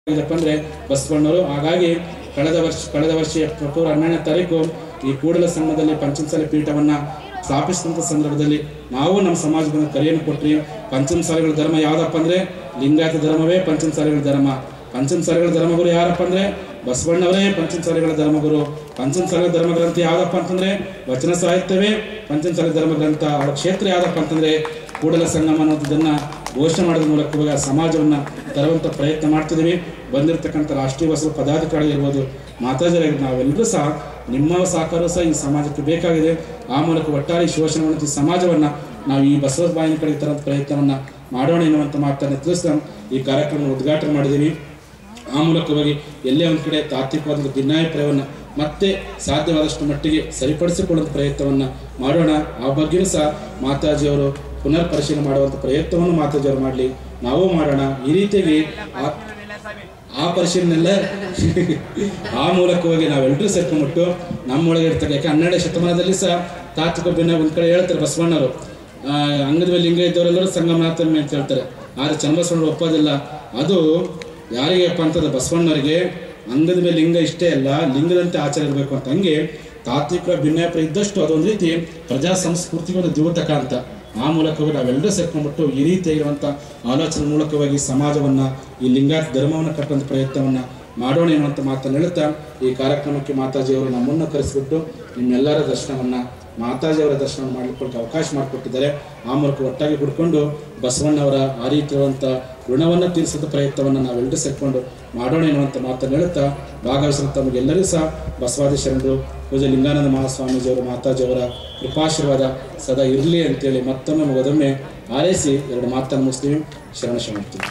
ಇದಪ್ಪ ಅಂದ್ರೆ ಬಸವಣ್ಣವರು ಹಾಗಾಗಿ ಕಳೆದ ವರ್ಷ ಕಳೆದ ವರ್ಷ ಅಕ್ಟೋಬರ್ ಹನ್ನೆರಡನೇ ತಾರೀಕು ಈ ಕೂಡಲ ಸಂಘದಲ್ಲಿ ಪಂಚಮಸಾಲಿ ಪೀಠವನ್ನ ಸ್ಥಾಪಿಸಿದಂಥ ಸಂದರ್ಭದಲ್ಲಿ ನಾವು ನಮ್ಮ ಸಮಾಜದ ಕರೆಯನ್ನು ಕೊಟ್ರಿ ಪಂಚಮಸಾಲಿಗಳ ಧರ್ಮ ಯಾವ್ದಪ್ಪ ಅಂದ್ರೆ ಲಿಂಗಾಯತ ಧರ್ಮವೇ ಪಂಚಮಸಾಲಿಗಳ ಧರ್ಮ ಪಂಚಮಸಾಲಿಗಳ ಧರ್ಮಗುರು ಯಾರಪ್ಪ ಅಂದ್ರೆ ಬಸವಣ್ಣವರೇ ಪಂಚಮಸಾಲಿಗಳ ಧರ್ಮಗುರು ಪಂಚಮಸಾಲಿಗಳ ಧರ್ಮ ಗ್ರಂಥ ಯಾವ್ದಪ್ಪ ಅಂತಂದ್ರೆ ವಚನ ಸಾಹಿತ್ಯವೇ ಪಂಚಮಸಾಲಿ ಧರ್ಮ ಗ್ರಂಥ ಅವರ ಕ್ಷೇತ್ರ ಯಾವ್ದಪ್ಪ ಅಂತಂದ್ರೆ ಕೂಡಲ ಸಂಗಮ ಅನ್ನೋದನ್ನ ಘೋಷಣೆ ಮಾಡೋದ್ರ ಮೂಲಕ ಸಮಾಜವನ್ನ ತರುವಂತ ಪ್ರಯತ್ನ ಮಾಡ್ತಿದ್ದೀವಿ ಬಂದಿರತಕ್ಕಂಥ ರಾಷ್ಟ್ರೀಯ ಬಸವ ಪದಾಧಿಕಾರಿ ಇರ್ಬೋದು ಮಾತಾಜರಾಗಿ ನಾವೆಲ್ಲರೂ ಸಹ ನಿಮ್ಮ ಸಹಕಾರ ಸಹ ಈ ಸಮಾಜಕ್ಕೆ ಬೇಕಾಗಿದೆ ಆ ಮೂಲಕ ಒಟ್ಟಾರೆ ಈ ಶೋಷಣೆ ಮಾಡುವಂಥ ಈ ಸಮಾಜವನ್ನ ನಾವು ಈ ಬಸವ ಬಾಯಿನ ಕಡೆ ತರುವಂಥ ಪ್ರಯತ್ನವನ್ನ ಮಾಡೋಣ ಎನ್ನುವಂಥ ಮಾತನ್ನು ತಿಳಿಸ್ತಾ ಈ ಕಾರ್ಯಕ್ರಮ ಉದ್ಘಾಟನೆ ಮಾಡಿದ್ದೀವಿ ಆ ಮೂಲಕವಾಗಿ ಎಲ್ಲೇ ಒಂದು ಕಡೆ ತಾತ್ವಿಕವಾದ ಭಿನ್ನಾಭಿಪ್ರಾಯವನ್ನು ಮತ್ತೆ ಸಾಧ್ಯವಾದಷ್ಟು ಮಟ್ಟಿಗೆ ಸರಿಪಡಿಸಿಕೊಳ್ಳುವಂಥ ಪ್ರಯತ್ನವನ್ನು ಮಾಡೋಣ ಆ ಬಗ್ಗೆಯೂ ಸಹ ಮಾತಾಜಿಯವರು ಪುನರ್ ಪರಿಶೀಲನೆ ಮಾಡುವಂಥ ಪ್ರಯತ್ನವನ್ನು ಮಾತಾಜಿಯವರು ಮಾಡಲಿ ನಾವು ಮಾಡೋಣ ಈ ರೀತಿಯಾಗಿ ಆ ಆ ಪರಿಶೀಲನೆಲ್ಲ ಆ ಮೂಲಕವಾಗಿ ನಾವೆಲ್ಲರೂ ಸೇರ್ಕೊಂಡ್ಬಿಟ್ಟು ನಮ್ಮೊಳಗೆ ಇರ್ತಕ್ಕ ಯಾಕೆ ಹನ್ನೆರಡನೇ ಶತಮಾನದಲ್ಲಿ ಸಹ ತಾತ್ವಿಕ ಭಿನ್ನ ಒಂದ್ ಕಡೆ ಹೇಳ್ತಾರೆ ಬಸವಣ್ಣವರು ಆ, ಅಂಗದ ಮೇಲೆ ಲಿಂಗ ಇದ್ದವರೆಲ್ಲರೂ ಸಂಗಮನಾಥಮ್ಮೆ ಅಂತ ಹೇಳ್ತಾರೆ ಆದರೆ ಚನ್ನಬಸವಣ್ಣರು ಒಪ್ಪೋದಿಲ್ಲ ಅದು ಯಾರಿಗೆಪ್ಪ ಅಂತಂದ್ರೆ ಬಸವಣ್ಣವರಿಗೆ ಅಂಗದ ಮೇಲೆ ಲಿಂಗ ಇಷ್ಟೇ ಅಲ್ಲ ಲಿಂಗದಂತೆ ಆಚಾರ ಇರಬೇಕು ಅಂತ ಹಂಗೆ ತಾತ್ವಿಕ ಭಿನ್ನಾಭಿಪ್ರಾಯ ಇದ್ದಷ್ಟು ಅದೊಂದು ರೀತಿ ಪ್ರಜಾ ಸಂಸ್ಕೃತಿಗೆ ಒಂದು ದ್ಯೋತಕ ಅಂತ ಆ ಮೂಲಕವಾಗಿ ನಾವೆಲ್ಲರೂ ಸೇರ್ಕೊಂಡ್ಬಿಟ್ಟು ಈ ರೀತಿಯಾಗಿರುವಂಥ ಆಲೋಚನೆ ಮೂಲಕವಾಗಿ ಸಮಾಜವನ್ನ ಈ ಲಿಂಗಾಯತ ಧರ್ಮವನ್ನು ಕಟ್ಟುವಂಥ ಪ್ರಯತ್ನವನ್ನ ಮಾಡೋಣ ಎನ್ನುವಂಥ ಮಾತನ್ನು ಹೇಳುತ್ತಾ ಈ ಕಾರ್ಯಕ್ರಮಕ್ಕೆ ಮಾತಾಜಿಯವರು ನಮ್ಮನ್ನು ಕರೆಸಿಬಿಟ್ಟು ನಿಮ್ಮೆಲ್ಲರ ದರ್ಶನವನ್ನ ಮಾತಾಜಿಯವರ ದರ್ಶನ ಮಾಡಿಕೊಳ್ಳಕ್ಕೆ ಅವಕಾಶ ಮಾಡಿಕೊಟ್ಟಿದ್ದಾರೆ ಆ ಮೂಲಕ ಒಟ್ಟಾಗಿ ಹುಡ್ಕೊಂಡು ಬಸವಣ್ಣವರ ಆ ರೀತಿಯಾದಂಥ ಋಣವನ್ನು ತೀರಿಸಿದ ಪ್ರಯತ್ನವನ್ನು ನಾವೆಲ್ಲರೂ ಸೇರ್ಕೊಂಡು ಮಾಡೋಣ ಎನ್ನುವಂಥ ಮಾತನ್ನು ಹೇಳುತ್ತಾ ಭಾಗವಹಿಸಿದ ತಮಗೆಲ್ಲರೂ ಸಹ ಬಸವಾದಿ ಶರಣರು ಪೂಜೆ ಲಿಂಗಾನಂದ ಮಹಾಸ್ವಾಮೀಜಿಯವರು ಮಾತಾಜಿಯವರ ಕೃಪಾಶೀರ್ವಾದ ಸದಾ ಇರಲಿ ಅಂತೇಳಿ ಮತ್ತೊಮ್ಮೆ ಮಗದೊಮ್ಮೆ ಆರೈಸಿ ಎರಡು ಮಾತನ್ನು ಮುಗಿಸ್ತೀವಿ ಶರಣ ಶರಣಾರ್ಥಿ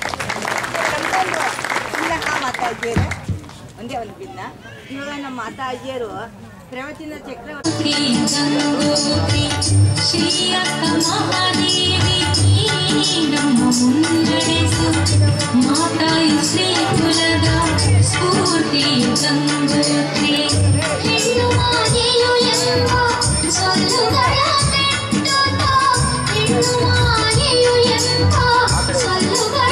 ಇಲ್ಲ ಆ ಮಾತಾಜಿಯರು ಒಂದೇ ಒಂದು ಭಿನ್ನ ಇವಾಗ ನಮ್ಮ ಮಾತಾಜಿಯರು ಪ್ರವಚನ ಚಕ್ರವರ್ತಿ ಶ್ರೀ ಗಂಗೋತ್ರಿ ಶ್ರೀಯಕ್ಕ ಮಹಾದೇವಿ ನಮ್ಮ ಮುನ್ನಡೆಸು ಮಾತಾಯಿ ಶ್ರೀ ಕುಲದ ಸ್ಫೂರ್ತಿ ಗಂಗೋತ್ರಿ ಹೆಣ್ಣು ಮಾಯೆಯು ಎಂಬ ಸೊಲ್ಲುಗಳ ನೆಟ್ಟುತ್ತ ಹೆಣ್ಣು ಮಾಯೆಯು ಎಂಬ ಸೊಲ್ಲುಗಳ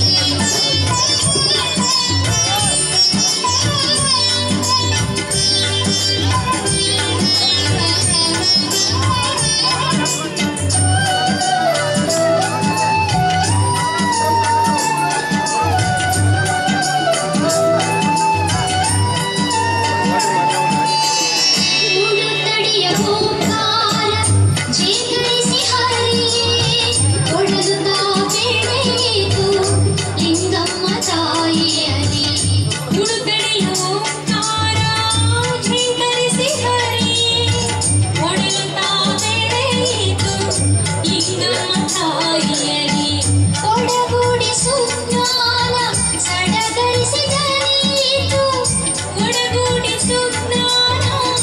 ಮುಡುತಡಿಯ ಓಂಕಾರ ಜೀಕರಿಸಿ ಹರಿಯೇ ಕೊಡಲು ಬೇಡೇತು ಲಿಂಗಮ್ಮ ತಾಯಿಯರಿ ಮುಡುತಡಿಯ ಓಂಕಾರ ಜೀಕರಿಸಿ ಹರಿಯೇ ಕೊಡಲು ಬೇಡೇತು ಲಿಂಗಮ್ಮ ತಾಯಿಯರಿ ಕೊಡಗೂಡಿಸು ಜ್ಞಾನ ಸಡಗರಿಸಿದರೀತು ಕೊಡಗೂಡಿಸು ಜ್ಞಾನ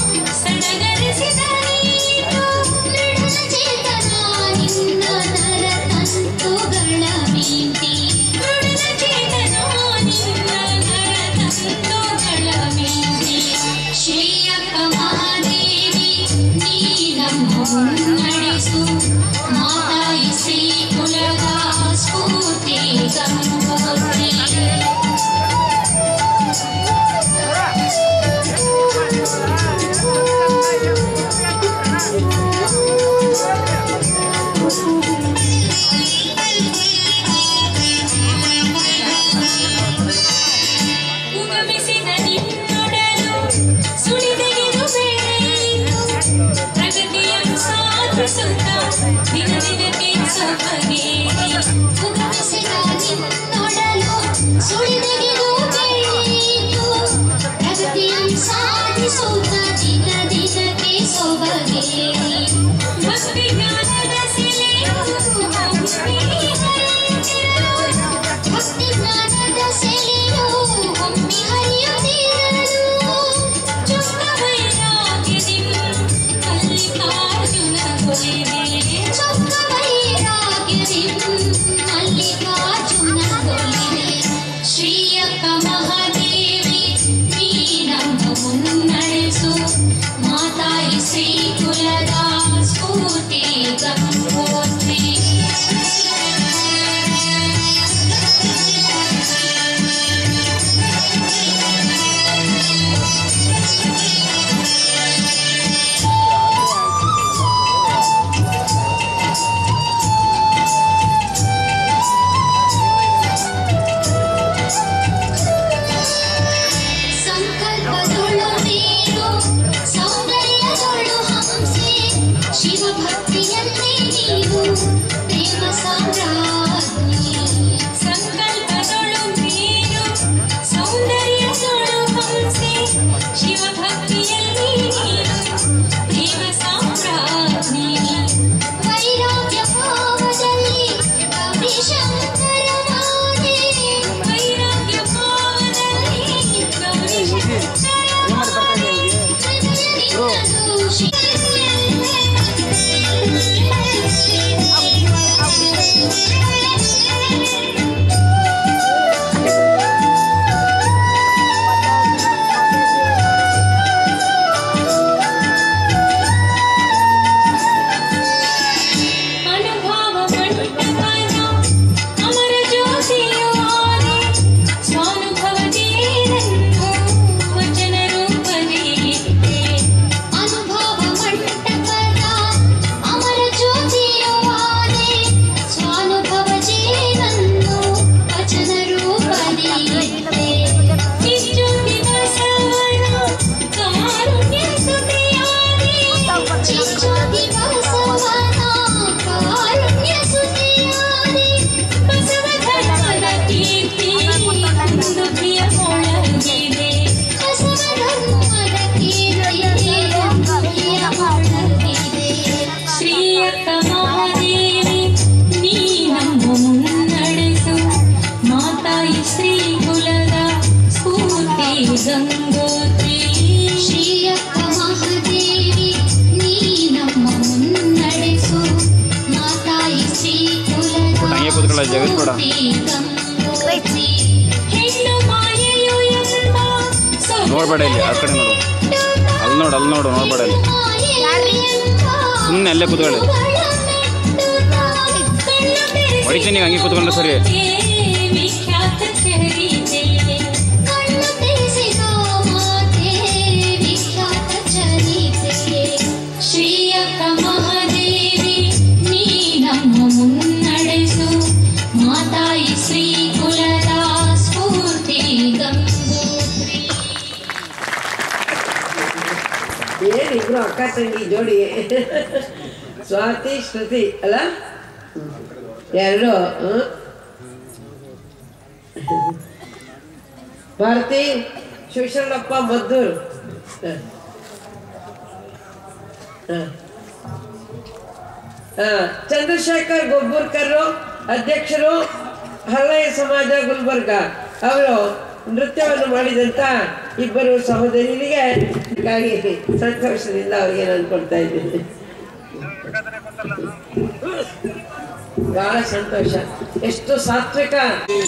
ಸಡಗರಿಸಿದರೀತು ನೃಢ ಚೇತನ ನಿನ್ನ ನರ ತಂತುಗಳ ಮೀಟಿ ನೃಢ ಚೇತನ ನಿನ್ನ ನರ ತಂತುಗಳ ಮೀಟಿ ಶ್ರೀಯಪ್ಪ ಮಹಾದೇವಿ ನೀ ನಮ್ಮ ಮುನ್ನಡೆಸು ಮಾತಾಯಿ ಶ್ರೀ ಕುಲದ ಸ್ಫೂರ್ತಿ ಗಂಗೋತ್ರಿ ಉಗಮಿಸಿದ ನಿನ್ನೊಡಲು ಸುಳಿದೆಗೆದು ಬೆಳೆಯಿತು ಪ್ರಗತಿಯನ್ನು ಸಾಧಿಸುತ್ತ ದಿನ ದಿನಕ್ಕೆ ಸೊಬಗೇರಿ ಉಗಮಿಸಿದ ನಿನ್ನೊಡಲು ಸುಳಿದೆಗೆದು ಬೆಳೆಯಿತು ಪ್ರಗತಿಯನ್ನು ಸಾಧಿಸುತ್ತ ದಿನ ದಿನಕ್ಕೆ ಸೊಬಗೇರಿ ಭಕ್ತಿ ಜ್ಞಾನದ ಸೆಲೆಯು ಒಮ್ಮೆ ಹರಿಯುತ್ತಿರಲು. ಭಕ್ತಿ ಜ್ಞಾನದ ಸೆಲೆಯು ಒಮ್ಮೆ ಹರಿಯುತ್ತಿರಲು. ಚುಕ್ಕ ವೈರಾಗ್ಯದಿ ಮಲ್ಲಿಕಾರ್ಜುನ ಕೊಲೆವೆ. ಚುಕ್ಕ ವೈರಾಗ್ಯದಿ ಮಲ್ಲಿಕಾರ್ಜುನ ಕೊಲೆವೆ. ಶ್ರೀಯಕ್ಕ ಮಹಾದೇವಿ ನೀ ನಮ್ಮ ಮುನ್ನಡೆಸು ಮಾತಾಯಿ ಶ್ರೀ ಕುಲದ ಸ್ಫೂರ್ತಿ ಗಂಗೋತ್ರಿ ಗಂಗೋತ್ರಿ ಶ್ರೀಯಕ್ಕ ಮಹಾದೇವಿ ನೀ ನಮ್ಮ ಮುನ್ನಡೆಸು ಮಾತಾಯಿ ಶ್ರೀ ಕುಲದ ಹಂಗೆ ಕೂತ್ಕೊಳ್ಳ, ಜಗತ್ಪುರ. ಗಂಗೋತ್ರಿ ಹೆಣ್ಣು ಮಾಯೆಯು ಎಂಬ ನೋಡ್ಬೇಡ ಇಲ್ಲಿ ಆ ಕಡೆ ನೋಡು ಅಲ್ಲಿ ನೋಡು ಅಲ್ಲಿ ನೋಡು ನೋಡ್ಬೇಡ ಇಲ್ಲಿ ಸುಮ್ಮನೆ ಅಲ್ಲೇ ಕೂತ್ಕೊಳ್ಳಿ ಹೊಡಿತೀನಿ ಹಂಗೆ ಕೂತ್ಕೊಂಡ್ರೆ ಸರಿ ವಿಖ್ಯಾತ ಚರಿತೆ ಕಣ್ಣು ತೆರೆಸಿದ ಮಾತೆ ವಿಖ್ಯಾತ ಚರಿತೆ ಶ್ರೀಯಕ್ಕ ಮಹಾದೇವಿ ನೀ ನಮ್ಮ ಮುನ್ನಡೆಸು ಮಾತಾಯಿ ಶ್ರೀ ಕುಲದ ಸ್ಫೂರ್ತಿ ಗಂಗೋತ್ರಿ ಏನಿಬ್ರು ಅಕ್ಕ ತಂಗಿ ಜೋಡಿ ಸ್ವಾತಿ ಶ್ರುತಿ ಅಲ್ಲ ಎರಡು ಹ್ಮ್. ಭಾರತಿ ಶಿವಶರಣಪ್ಪ ಮದ್ದೂರ್ ಹ. ಹ. ಹ. ಚಂದ್ರಶೇಖರ್ ಗೊಬ್ಬೂರ್ಕರ್ ಅಧ್ಯಕ್ಷರು ಹಲ್ಲಯ್ಯ ಸಮಾಜ ಗುಲ್ಬರ್ಗ ಅವರು ನೃತ್ಯವನ್ನು ಮಾಡಿದಂತ ಇಬ್ಬರು ಸಹೋದರಿಯರಿಗೆ ಹೀಗಾಗಿ ಸಂತೋಷದಿಂದ ಅವ್ರಿಗೆ ನಾನು ಕೊಡ್ತಾ ಇದ್ದೀನಿ ಬಹಳ ಸಂತೋಷ ಎಷ್ಟು ಸಾತ್ವಿಕ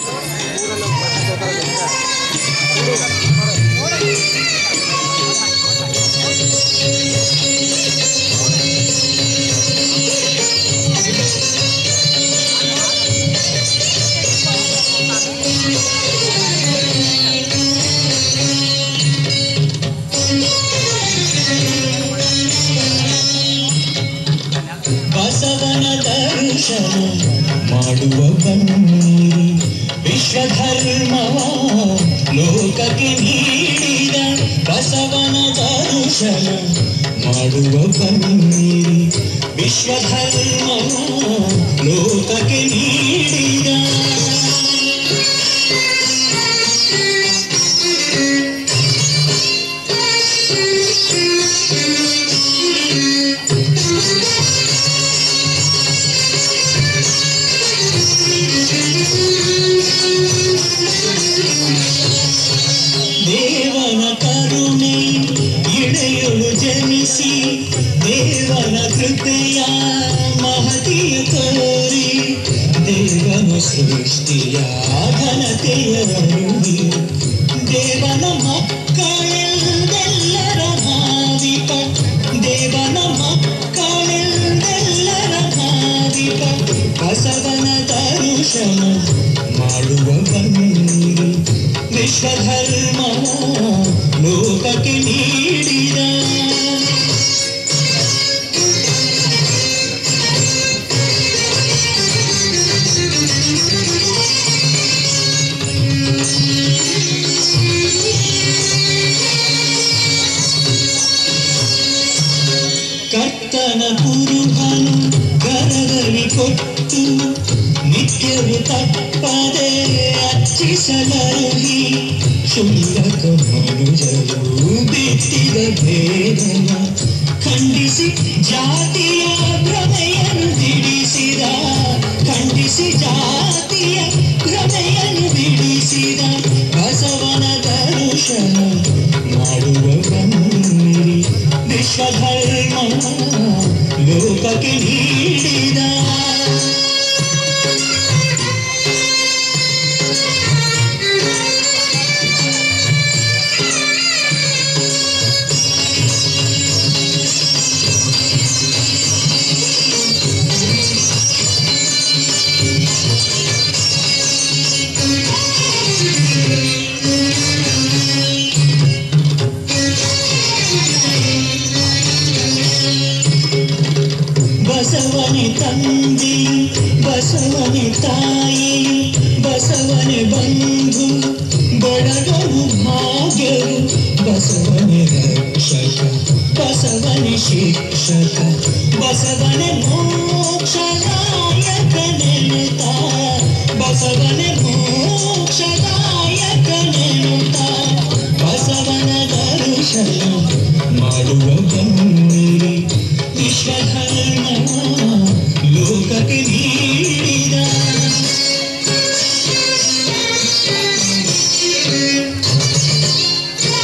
ಬಸವನ ದರ್ಶನ ಮಾಡುವ ಬನ್ನಿರಿ ವಿಶ್ವಧರ್ಮವ ಲೋಕಕ್ಕೆ ನೀಡಿದ ಬಸವನ ದರ್ಶನ ಮಾಡುವ ಬನ್ನಿರಿ ವಿಶ್ವಧರ್ಮವ ಲೋಕಕ್ಕೆ ನೀಡಿದ ದೇವನ ಕರುಣೆ ಇಳೆಯೊಳು ಜನಿಸಿ ದೇವನ ಕೃಪೆಯ ಮಹತಿಯ ತೋರಿ ದೇವನ ಸೃಷ್ಟಿಯ ಘನತೆಯ ನುಡಿ ದೇವನ ಮಕ್ಕಳೆಲ್ಲರ ಭಾವಿಕ ದೇವನ ಮಕ್ಕಳೆಲ್ಲರ ಭಾವಿಕ ಬಸವನ ದರ್ಶನ ಮಾಡುವ ಬನ್ನಿರಿ ವಿಶ್ವಧರ್ಮ ಲೋಕಕ್ಕೆ ನೀಡಿದ ಕರ್ತನ ಕುರುಹನು ಕರದಲ್ಲಿ ಕೊಟ್ಟು ನಿತ್ಯವು ತಪ್ಪದೆ ಅರ್ಚಿಸಲರುಹಿ ಶುಂಭಕ ಮನುಜರು ಬಿತ್ತಿದ ಭೇದನ ಖಂಡಿಸಿ ಜಾತಿಯ ಭ್ರಮೆಯನ್ನು ಬಿಡಿಸಿದ ಖಂಡಿಸಿ ಜಾತಿಯ ಭ್ರಮೆಯನ್ನು ಬಿಡಿಸಿದ ಬಸವನ ದರ್ಶನ ಮಾಡುವ ಬನ್ನಿರಿ ವಿಶ್ವಧರ್ಮ ಲೋಕಕ್ಕೆ ನೀಡಿದ ಬಸವನೆ ತಂದೆ ಬಸವನೆ ತಾಯಿ ಬಸವನೆ ಬಂಧು ಬಡಗವು ಭಾಗ್ಯವು ಬಸವನೆ ರಕ್ಷಕ ಬಸವನೆ ಶಿಕ್ಷಕ ಬಸವನೆ ಮೋಕ್ಷದಾಯಕನೆನುತ ಬಸವನೆ ಮೋಕ್ಷದಾಯಕನೆನುತ ಬಸವನ ದರ್ಶನ ಮಾಡುವ ಬನ್ನಿರಿ ವಿಶ್ವಧರ್ಮ ಲೋಕಕ್ಕೆ ನೀಡಿದ ಶ್ರೀ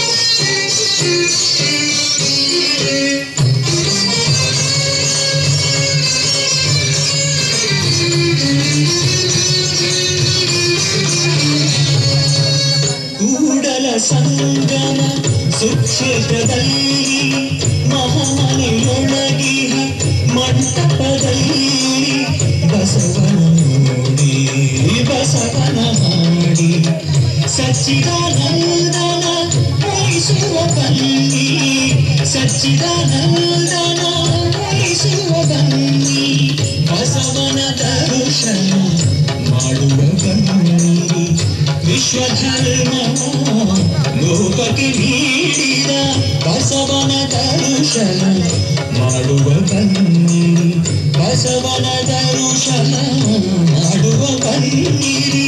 ಕೂಡಲ ಸಂಗಮ ಸುಕ್ಷೇತ್ರದಲ್ಲಿ ಮಹಾಮನೆಯೊಳಗಿಹ ಮಂಟಪದಲ್ಲಿ ಬಸವನ ನೋಡಿ ಬಸವನ ಹಾಡಿ ಸಚ್ಚಿದಾನಂದನ ವಹಿಸುವ ಬನ್ನಿ ಸಚ್ಚಿದಾನಂದನ ವಹಿಸುವ ಬನ್ನಿ ಬಸವನ ದರ್ಶನ ಮಾಡುವ ಬನ್ನಿ ವಿಶ್ವಧರ್ಮ ಲೋಕಕ್ಕೆ ನೀಡಿದ ಬಸವನ ದರ್ಶನ ಮಾಡುವ ಬನ್ನಿ ಬಸವನ ದರ್ಶನ ಮಾಡುವ ಬನ್ನಿರಿ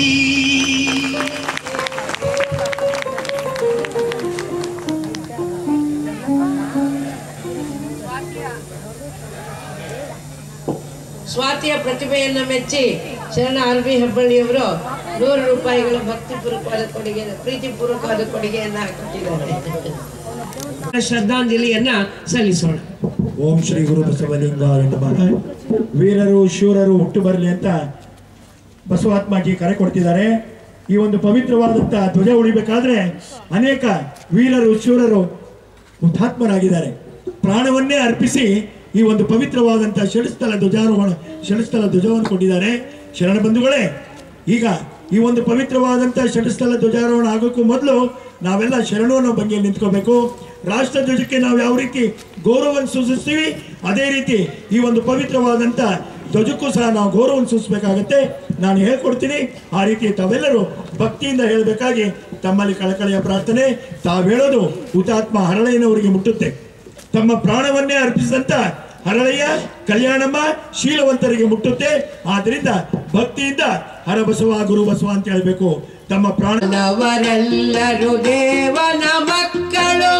ಸ್ವಾತಿಯ ಪ್ರತಿಭೆಯನ್ನು ಮೆಚ್ಚಿ ಶರಣ ಆರ್ ಬಿ ಹೆಬ್ಬಳ್ಳಿಯವರು ನೂರು ರೂಪಾಯಿಗಳ ಭಕ್ತಿಪೂರ್ವಕವಾದ ಕೊಡುಗೆ ಪ್ರೀತಿಪೂರ್ವಕವಾದ ಕೊಡುಗೆಯನ್ನ ಕೊಟ್ಟಿದ್ದಾರೆ ಶ್ರದ್ಧಾಂಜಲಿಯನ್ನ ಸಲ್ಲಿಸೋಣ ಓಂ ಶ್ರೀ ಗುರು ಬಸವಲಿಂಗಾಯ ನಮಃ ವೀರರು ಶೂರರು ಹುಟ್ಟು ಬರಲಿ ಅಂತ ಬಸವಾತ್ಮಾಜಿ ಕರೆ ಕೊಡ್ತಿದ್ದಾರೆ ಈ ಒಂದು ಪವಿತ್ರವಾದಂಥ ಧ್ವಜ ಉಳಿಬೇಕಾದ್ರೆ ಅನೇಕ ವೀರರು ಶೂರರು ಹುತಾತ್ಮರಾಗಿದ್ದಾರೆ ಪ್ರಾಣವನ್ನೇ ಅರ್ಪಿಸಿ ಈ ಒಂದು ಪವಿತ್ರವಾದಂಥ ಷಡ್ಸ್ಥಲ ಧ್ವಜಾರೋಹಣ ಷಡ್ಸ್ಥಲ ಧ್ವಜವನ್ನು ಕೊಟ್ಟಿದ್ದಾರೆ ಶರಣ ಬಂಧುಗಳೇ ಈಗ ಈ ಒಂದು ಪವಿತ್ರವಾದಂಥ ಷಡ್ಸ್ಥಲ ಧ್ವಜಾರೋಹಣ ಆಗೋಕ್ಕೂ ಮೊದಲು ನಾವೆಲ್ಲ ಶರಣು ಅನ್ನೋ ಬಗೆಯಲ್ಲಿ ನಿಂತ್ಕೋಬೇಕು ರಾಷ್ಟ್ರ ಧ್ವಜಕ್ಕೆ ನಾವು ಯಾವ ರೀತಿ ಗೌರವವನ್ನು ಸೂಚಿಸ್ತೀವಿ ಅದೇ ರೀತಿ ಈ ಒಂದು ಪವಿತ್ರವಾದಂಥ ಧ್ವಜಕ್ಕೂ ಸಹ ನಾವು ಗೌರವವನ್ನು ಸೂಚಿಸಬೇಕಾಗತ್ತೆ ನಾನು ಹೇಳ್ಕೊಡ್ತೀನಿ ಆ ರೀತಿ ತಾವೆಲ್ಲರೂ ಭಕ್ತಿಯಿಂದ ಹೇಳಬೇಕಾಗಿ ತಮ್ಮಲ್ಲಿ ಕಳಕಳಿಯ ಪ್ರಾರ್ಥನೆ ತಾವು ಹೇಳೋದು ಹುತಾತ್ಮ ಹರಳಯ್ಯನವರಿಗೆ ಮುಟ್ಟುತ್ತೆ ತಮ್ಮ ಪ್ರಾಣವನ್ನೇ ಅರ್ಪಿಸಿದಂತ ಹರಳಯ್ಯ ಕಲ್ಯಾಣಮ್ಮ ಶೀಲವಂತರಿಗೆ ಮುಟ್ಟುತ್ತೆ ಆದ್ರಿಂದ ಭಕ್ತಿಯಿಂದ ಹರಬಸವ ಗುರು ಬಸವ ಅಂತ ಹೇಳ್ಬೇಕು ತಮ್ಮ ಪ್ರಾಣ ಮಾನವರೆಲ್ಲರೂ ದೇವನ ಮಕ್ಕಳು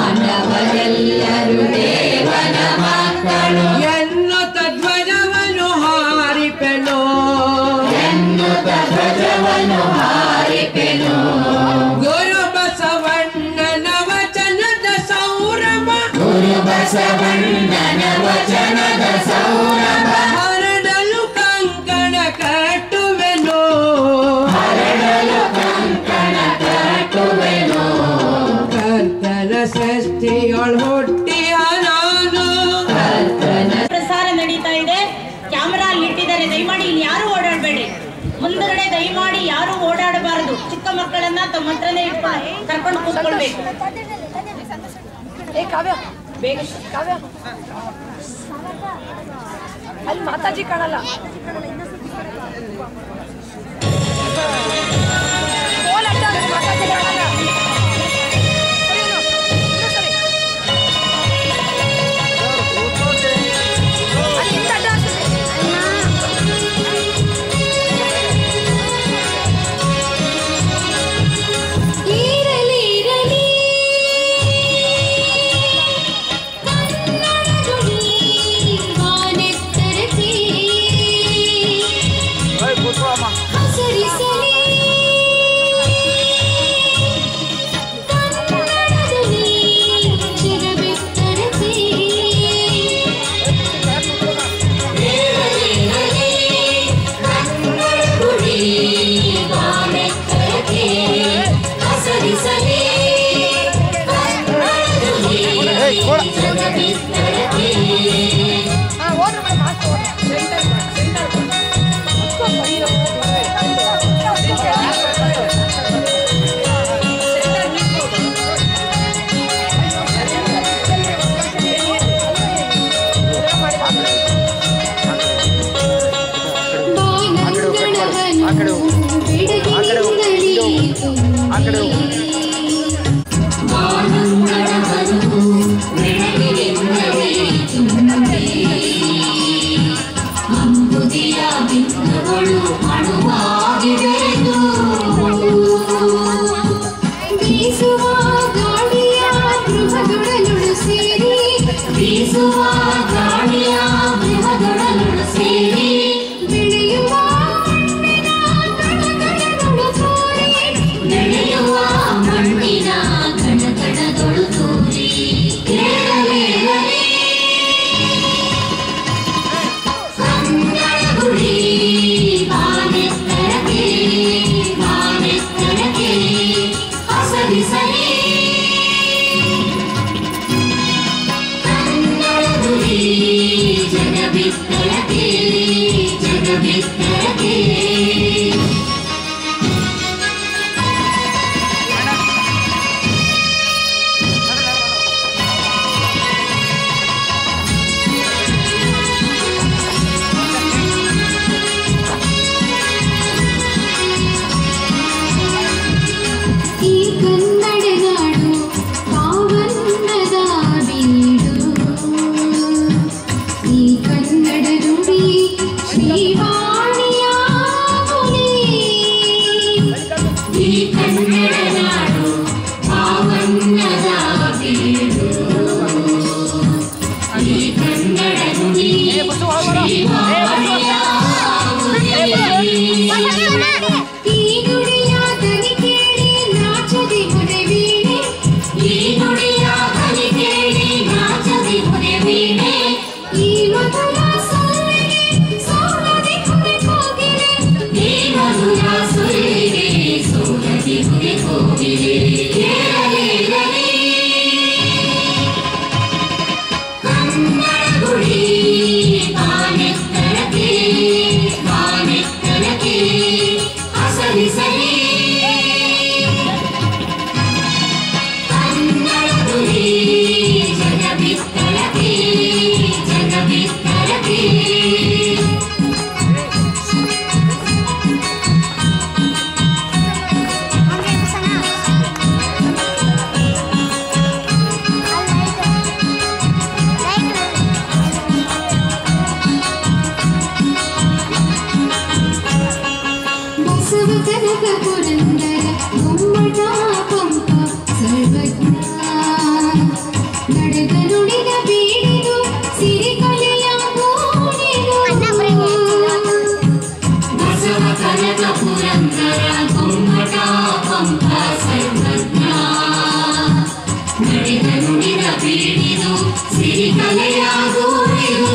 ಎನ್ನು ತದ್ವಜವನ್ನು ಹಾರಿಪೆನು ಗುರು ಬಸವಣ್ಣನ ವಚನದ ಸೌರಭ ಹರಡಲು ಕಂಕಣ ಕಟ್ಟುವೆನು ಕರ್ತನ ಷಷ್ಠಿಯೊಳ್ ಹುಟ್ಟಿಯ ನಾನು ಪ್ರಸಾರ ನಡೀತಾ ಇದೆ ಕ್ಯಾಮರಾ ಅಲ್ಲಿ ಇಟ್ಟಿದ್ದಾರೆ ದಯಮಾಡಿ ಇಲ್ಲಿ ಯಾರು ಓಡಾಡಬೇಡಿ ಮುಂದಗಡೆ ದಯಮಾಡಿ ಯಾರು ಓಡಾಡಬಾರದು ಚಿಕ್ಕ ಮಕ್ಕಳನ್ನ ತಮ್ಮ ಹತ್ರನೇ ಇಟ್ಕೊಂಡು ಕರ್ಕೊಂಡು ಕೂತ್ಕೊಳ್ಬೇಕು ಬೇಗ ಅಲ್ಲಿ ಮಾತಾಜಿ ಕಾಣಲ್ಲ ಫೋನ್ ಅಡ್ಡ ಅಂದ್ರೆ ಮಾತಾಜಿ ಕಾಣಲ್ಲ ಸರಿ ಇನ್ನು, ಇನ್ನು ಸರಿ. ಅಲ್ಲಿ ಹಿಂದೆ ಅಡ್ಡ ಹಾಕ್ತಿದೆ. ಇರಲಿ ಇರಲಿ ಕನ್ನಡ ನುಡಿ ಮಾನೆತ್ತರಕ್ಕೆ ಹಸರಿಸಲಿ ಕನ್ನಡ ನುಡಿ ಚಿರಬೆತ್ತರಕ್ಕೆ ಇರಲಿ ಇರಲಿ ಕನ್ನಡ ನುಡಿ ಮಾನೆತ್ತರಕ್ಕೆ ಹಸರಿಸಲಿ ಕನ್ನಡ ನುಡಿ ಚಿರಬೆತ್ತರಕ್ಕೆ ಹಾ, ಹೋದ್ರು ಮೇಡಮ್, ಆಯ್ತು, ಹೋದ್ರು. ಸೆಂಟರ್ ಮಾಡು, ಸೆಂಟರ್ ಮಾಡು. ಕೂತ್ಕೊ, ಬರೀರೋ. ಬಾನಂಗಳವನು ಬಿಡಗಿನಿಂದಲೀ ಬಾನಂಗಳವನು ಬೆಳಗಿನಿಂದಲೇ ತುಂಬಿ ಅಂಬುದಿಯ ಬಿಂದುಗಳು ಅಣುವಾಗಿ ಬೆಳೆದು ಬೀಸುವ ಗಾಳಿಯ ಗೃಹದೊಡಲುಳು ಸೇರಿ ಬೀಸುವ ಗಾಳಿಯ ಗೃಹದೊಡಲುಳು ಸೇರಿ ಬೆಳೆಯುವ ಮಣ್ಣಿನ ಕಣಕಣಗಳು ತೋರಿ ಬೆಳೆಯುವ ಮಣ್ಣಿನ ಬಿತ್ತರಕೆ ಈ ಕನ್ನಡ ನಾಡು ಪಾವನ್ನದ ಬೀಡು ಈ ಕನ್ನಡ ನುಡಿ ಶ್ರೀವಾಣಿಯ ಮುನಿ ಈ ಕನ್ನಡ ನಾಡು ಪಾವನ್ನದ ಬೀಡು ಈ ಕನ್ನಡ ನುಡಿ ಶ್ರೀವಾಣಿಯ ಮುನಿ ಈ ನುಡಿಯ ದನಿ ಕೇಳಿ ನಾಚದಿ ಹೊರೆ ವೀಣೆ ಈ ನುಡಿಯ ದನಿ ಕೇಳಿ ನಾಚದಿ ಹೊರೆ ವೀಣೆ ಈ ಮಧುರ ಸೊಲ್ಲಿಗೆ ಸೋಲದಿ ಹೊರೆ ಕೋಗಿಲೆ ಈ ಮಧುರ ಸೊಲ್ಲಿಗೆ ಸೋಲದಿ ಹೊರೆ ಕೋಗಿಲೆ ಕೇಳಲೇರಲಿ ಕನ್ನಡ ಗುಡಿ ಕಾನೆತ್ತರಕ್ಕೆ ಕಾನೆತ್ತರಕ್ಕೆ ಹಸರಿಸಲಿ ಕನ್ನಡ ಗುಡಿ ಜಗಬಿತ್ತರಕ್ಕೆ ಜಗಬಿತ್ತರಕ್ಕೆ ಬಸವ ಕನಕ ಪುರಂದರ ಗೊಮ್ಮಟ ಪಂಪ ಸರ್ವಜ್ಞ ನಡೆದ ನುಡಿದ ಬೀಡಿದು ಸಿರಿಕಲೆಯ ಬಸವ ಕನಕ ಪುರಂದರ ಗೊಮ್ಮಟ ಪಂಪ ಸರ್ವಜ್ಞ ನಡೆದ ನುಡಿದ ಬೀಡಿದು ಸಿರಿಕಲೆಯ ಗೋರಿದು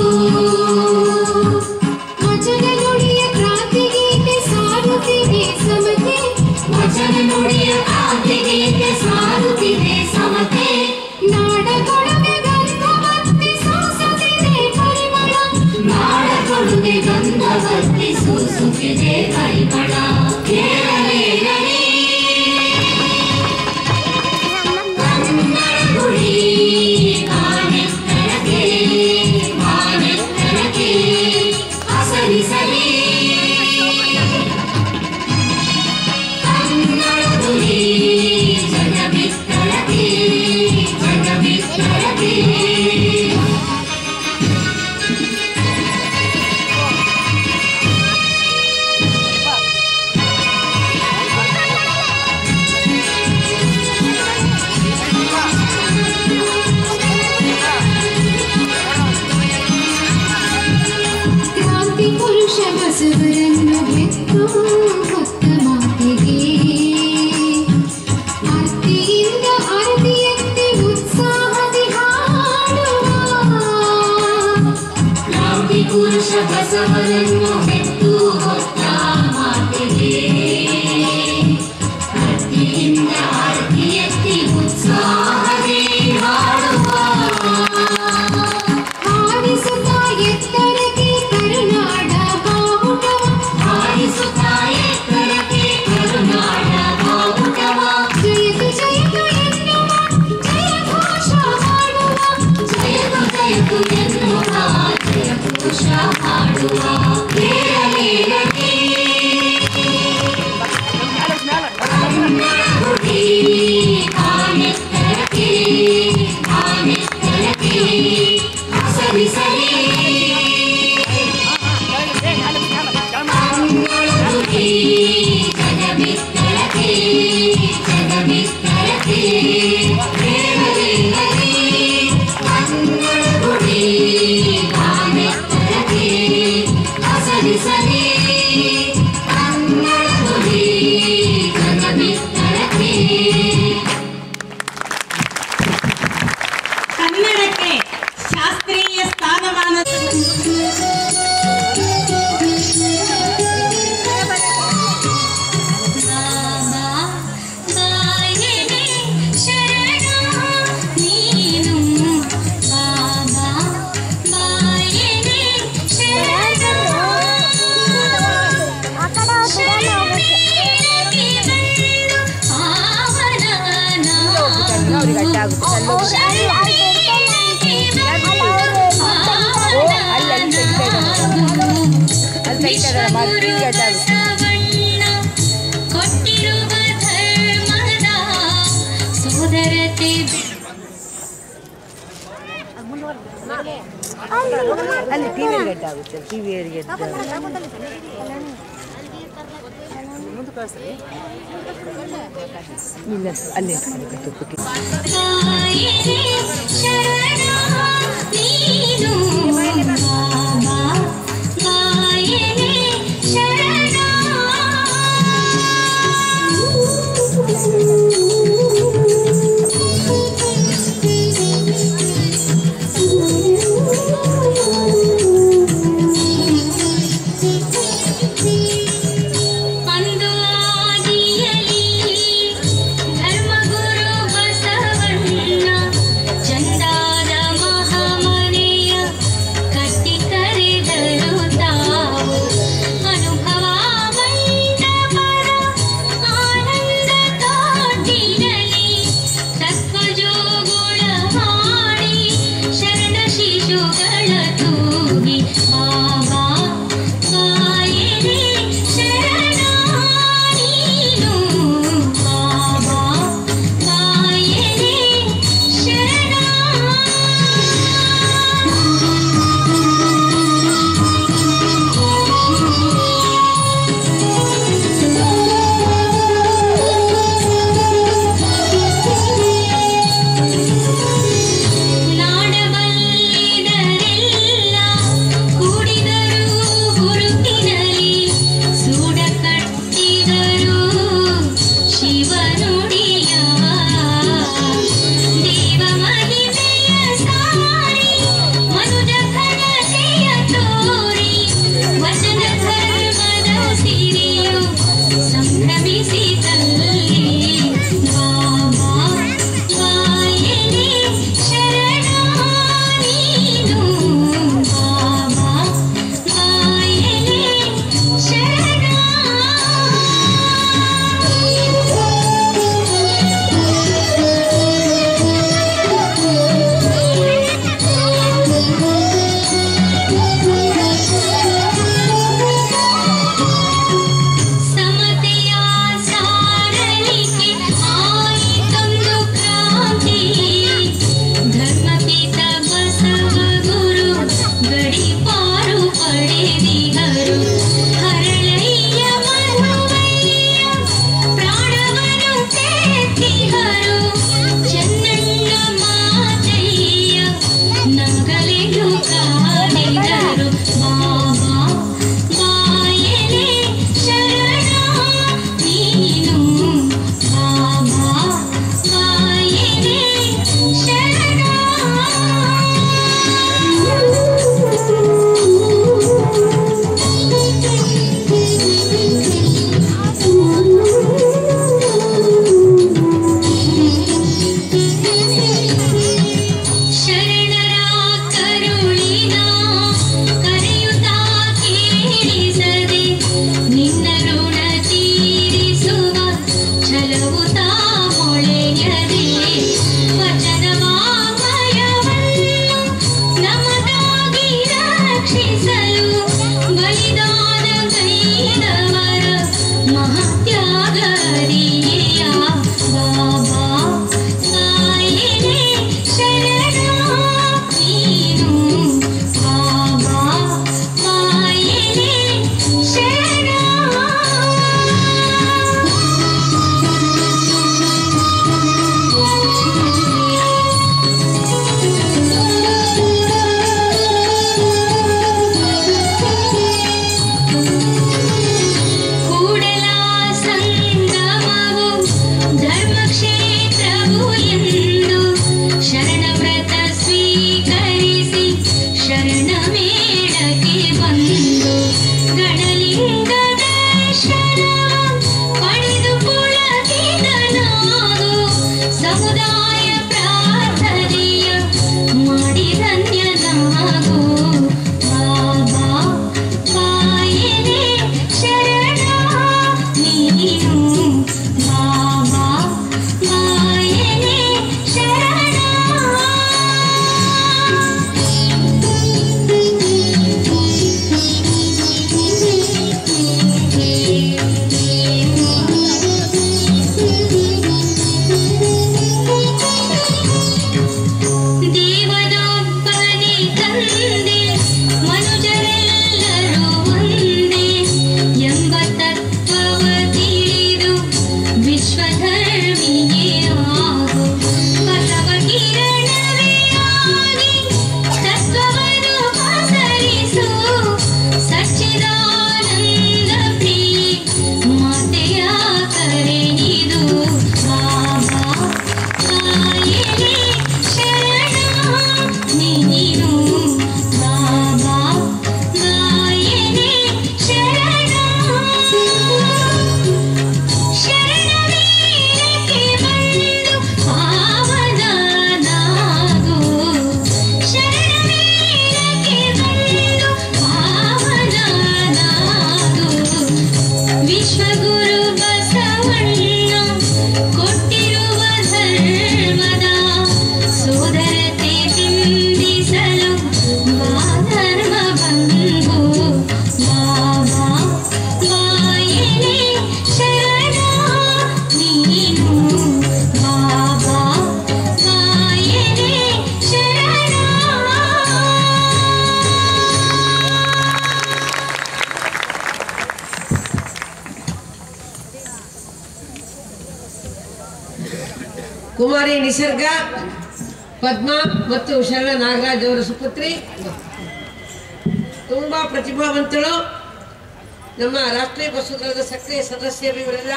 ವಚನ ನುಡಿಯ ಕ್ರಾಂತಿಗೀತೆ ಸಾರುತ್ತಿದೆ ಸಮತೆ ವಚನ ನುಡಿಯ ಕ್ರಾಂತಿಗೀತೆ ಸಾರುತ್ತಿದೆ ಸಮತೆ ನಾಡ ಕೊಡುಗೆ ಗಂಧವತ್ತಿ ಸೂಸುತ್ತಿದೆ ಪರಿಮಳ ನಾಡ ಕೊಡುಗೆ ಗಂಧವತ್ತಿ ಸೂಸುತ್ತಿದೆ ಪರಿಮಳ ಕೇಳಲೇರಲಿ ಕನ್ನಡ ಗುಡಿ ಕಾನೆತ್ತರಕ್ಕೆ ಕಾನೆತ್ತರಕ್ಕೆ ಹಸರಿಸಲಿ ಕನ್ನಡ ಗುಡಿ ಜಗಬಿತ್ತರಕ್ಕೆ ಜಗಬಿತ್ತರಕ್ಕೆ ಕ್ರಾಂತಿ ಪುರುಷ ಬಸವರನ್ನು ಬೆತ್ತು ಹೊತ್ತ ಮಾತಿಗೆ ಆರ್ತಿಯಿಂದ ಆರತಿ ಎತ್ತಿ ಉತ್ಸಾಹದಿ ಹಾಡುವ ಕ್ರಾಂತಿ ಪುರುಷ ಬಸವರನ್ನು ಬೆತ್ತು ಹೊತ್ತ ಮಾತಿಗೆ ಆರ್ತಿಯಿಂದ ಆರತಿ ಎತ್ತಿ ಉತ್ಸಾಹದಿ ಹಾಡುವ ಹಾರಿಸುತ್ತಾ ಎತ್ತರಕ್ಕೆ ಕರುನಾಡ ಬಾವುಟವ ಹಾರಿಸುತ್ತ ಎತ್ತರಕ್ಕೆ ಕರುನಾಡ ಬಾವುಟವ ಜಯತು ಜಯತು ಎನ್ನುವ ಜಯ ಘೋಷ ಮಾಡುವ ಜಯತು ಜಯತು ಎನ್ನುವ ಜಯ ಘೋಷ ಮಾಡುವ ಕೇಳಲೇರಲಿ ಕನ್ನಡ ಗುಡಿ ಆಗುತ್ತೆ ಅಲ್ಲೋಗಿ. ಓ, ಅಲ್ಲಿ ಅಲ್ಲಿ ತೆಗಿತಾ ಇದ್ದಾರೆ. ಅಲ್ಲಿ ತೆಗಿತಾ ಇದ್ದಾರೆ, ಮಾಡಿ ಕ್ರಿಕೆಟ್ ಆಗುತ್ತೆ. ಕೊಟ್ಟಿರುವ ಧರ್ಮದ ಸೋದರತೆ ಅಲ್ಲಿ ಟಿವಿ ಗೇಟ್ ಆಗುತ್ತೆ ಟಿವಿ ಗೇಟ್ ಇಲ್ಲ ಅಲ್ಲಿ ತುಪ್ಪಕ್ಕೆ ಕಾಯಿಲೆ ಶರಣ ನೀನು ಬಾಬಾ ಕಾಯಿಲೆ ಶರಣ ಅಂದು ಆದಿಯಲಿ ಧರ್ಮಗುರು ಬಸವಣ್ಣ ಚಂದಾದ ಮಹಾಮನೆಯ ಕಟ್ಟಿ ಕರೆದರು ತಾವು ಅನುಭವ ಮಂಟಪದ ಆನಂದ ತೋಟಿನಲ್ಲಿ ತತ್ವಜೋಗುಳ ಮಾಡಿ ಶರಣ ಶಿಶುಗಳ ತೂಗಿ ಬಾಬಾ ಕಾಯಿಲೆ ಶರಣ ನೀನು ಬಾಬಾ ಕಾಯಿಲೆ ಶರಣ ನಾಡಬಲ್ಲಿದರೆಲ್ಲ ಕೂಡಿದರು ಗುರುತಿನಲಿ ಸೂಡ ಕಟ್ಟಿದರು ಶಿವನುಡಿಯ ದೇವ ಮಹಿಮೆಯ ಸಾರಿ ಮನುಜ ಘನತೆಯ ತೋರಿ ವಚನ ಧರ್ಮದ ಸಿರಿಯು ಸಂಭ್ರಮಿಸಿದಲ್ಲಿ ಬಾಬಾ ಕಾಯಿಲೆ ಶರಣ ನೀನು ಬಾಬಾ ಕಾಯಿಲೆ ಸಮತೆಯ ಸಾರಲಿಕ್ಕೆ ಆಯಿತೊಂದು ಕ್ರಾಂತಿ ಧರ್ಮಪಿತ ಬಸವ ಗುರು ಗಡಿಪಾರು ಪಡೆದಿಹರು ಹರಳಯ್ಯ ಮನುವಯ್ಯ ಪ್ರಾಣವನ್ನು ತೆತ್ತಿಹರು ಚೆನ್ನಣ್ಣ ಮಾತಯ್ಯ ನಗಲೆಯು ಕಾದಿದರು ಬಾಬಾ ಕಾಯಲೆ ಶರಣ ನೀನು ಬಾಬಾ ಕಾಯಲೆ ಶರಣರ ಕರುಳಿನ ಕರೆಯುತ್ತಾ ಕೇಳಿಸದೆ ನಿನ್ನ ಋಣ ತೀರಿಸುವ ಛಲವುತಾ ಮೊಳೆಯದೆ ವಚನವಾಮಯವನ್ನು ನಮಗಾಗಿ ರಕ್ಷಿಸಲು ಬಲಿದಾನ ಕೈದವರ ಮಹತ್ಯಾಗರಿಯ ಬಾಬಾ ಕಾಯಿಲೆ ಶರಣ ನೀನು ಬಾಬಾ ಕಾಯಿಲೆ ಶರಣ ಕುಮಾರಿ ನಿಸರ್ಗ ಪದ್ಮ ಮತ್ತು ಶರಣ ನಾಗರಾಜ್ ಅವರ ಸುಪುತ್ರಿ ತುಂಬಾ ಪ್ರತಿಭಾವಂತಳು ನಮ್ಮ ರಾಷ್ಟ್ರೀಯ ಬಸವದಳದ ಸಕ್ರಿಯ ಸದಸ್ಯರು ಇವರೆಲ್ಲ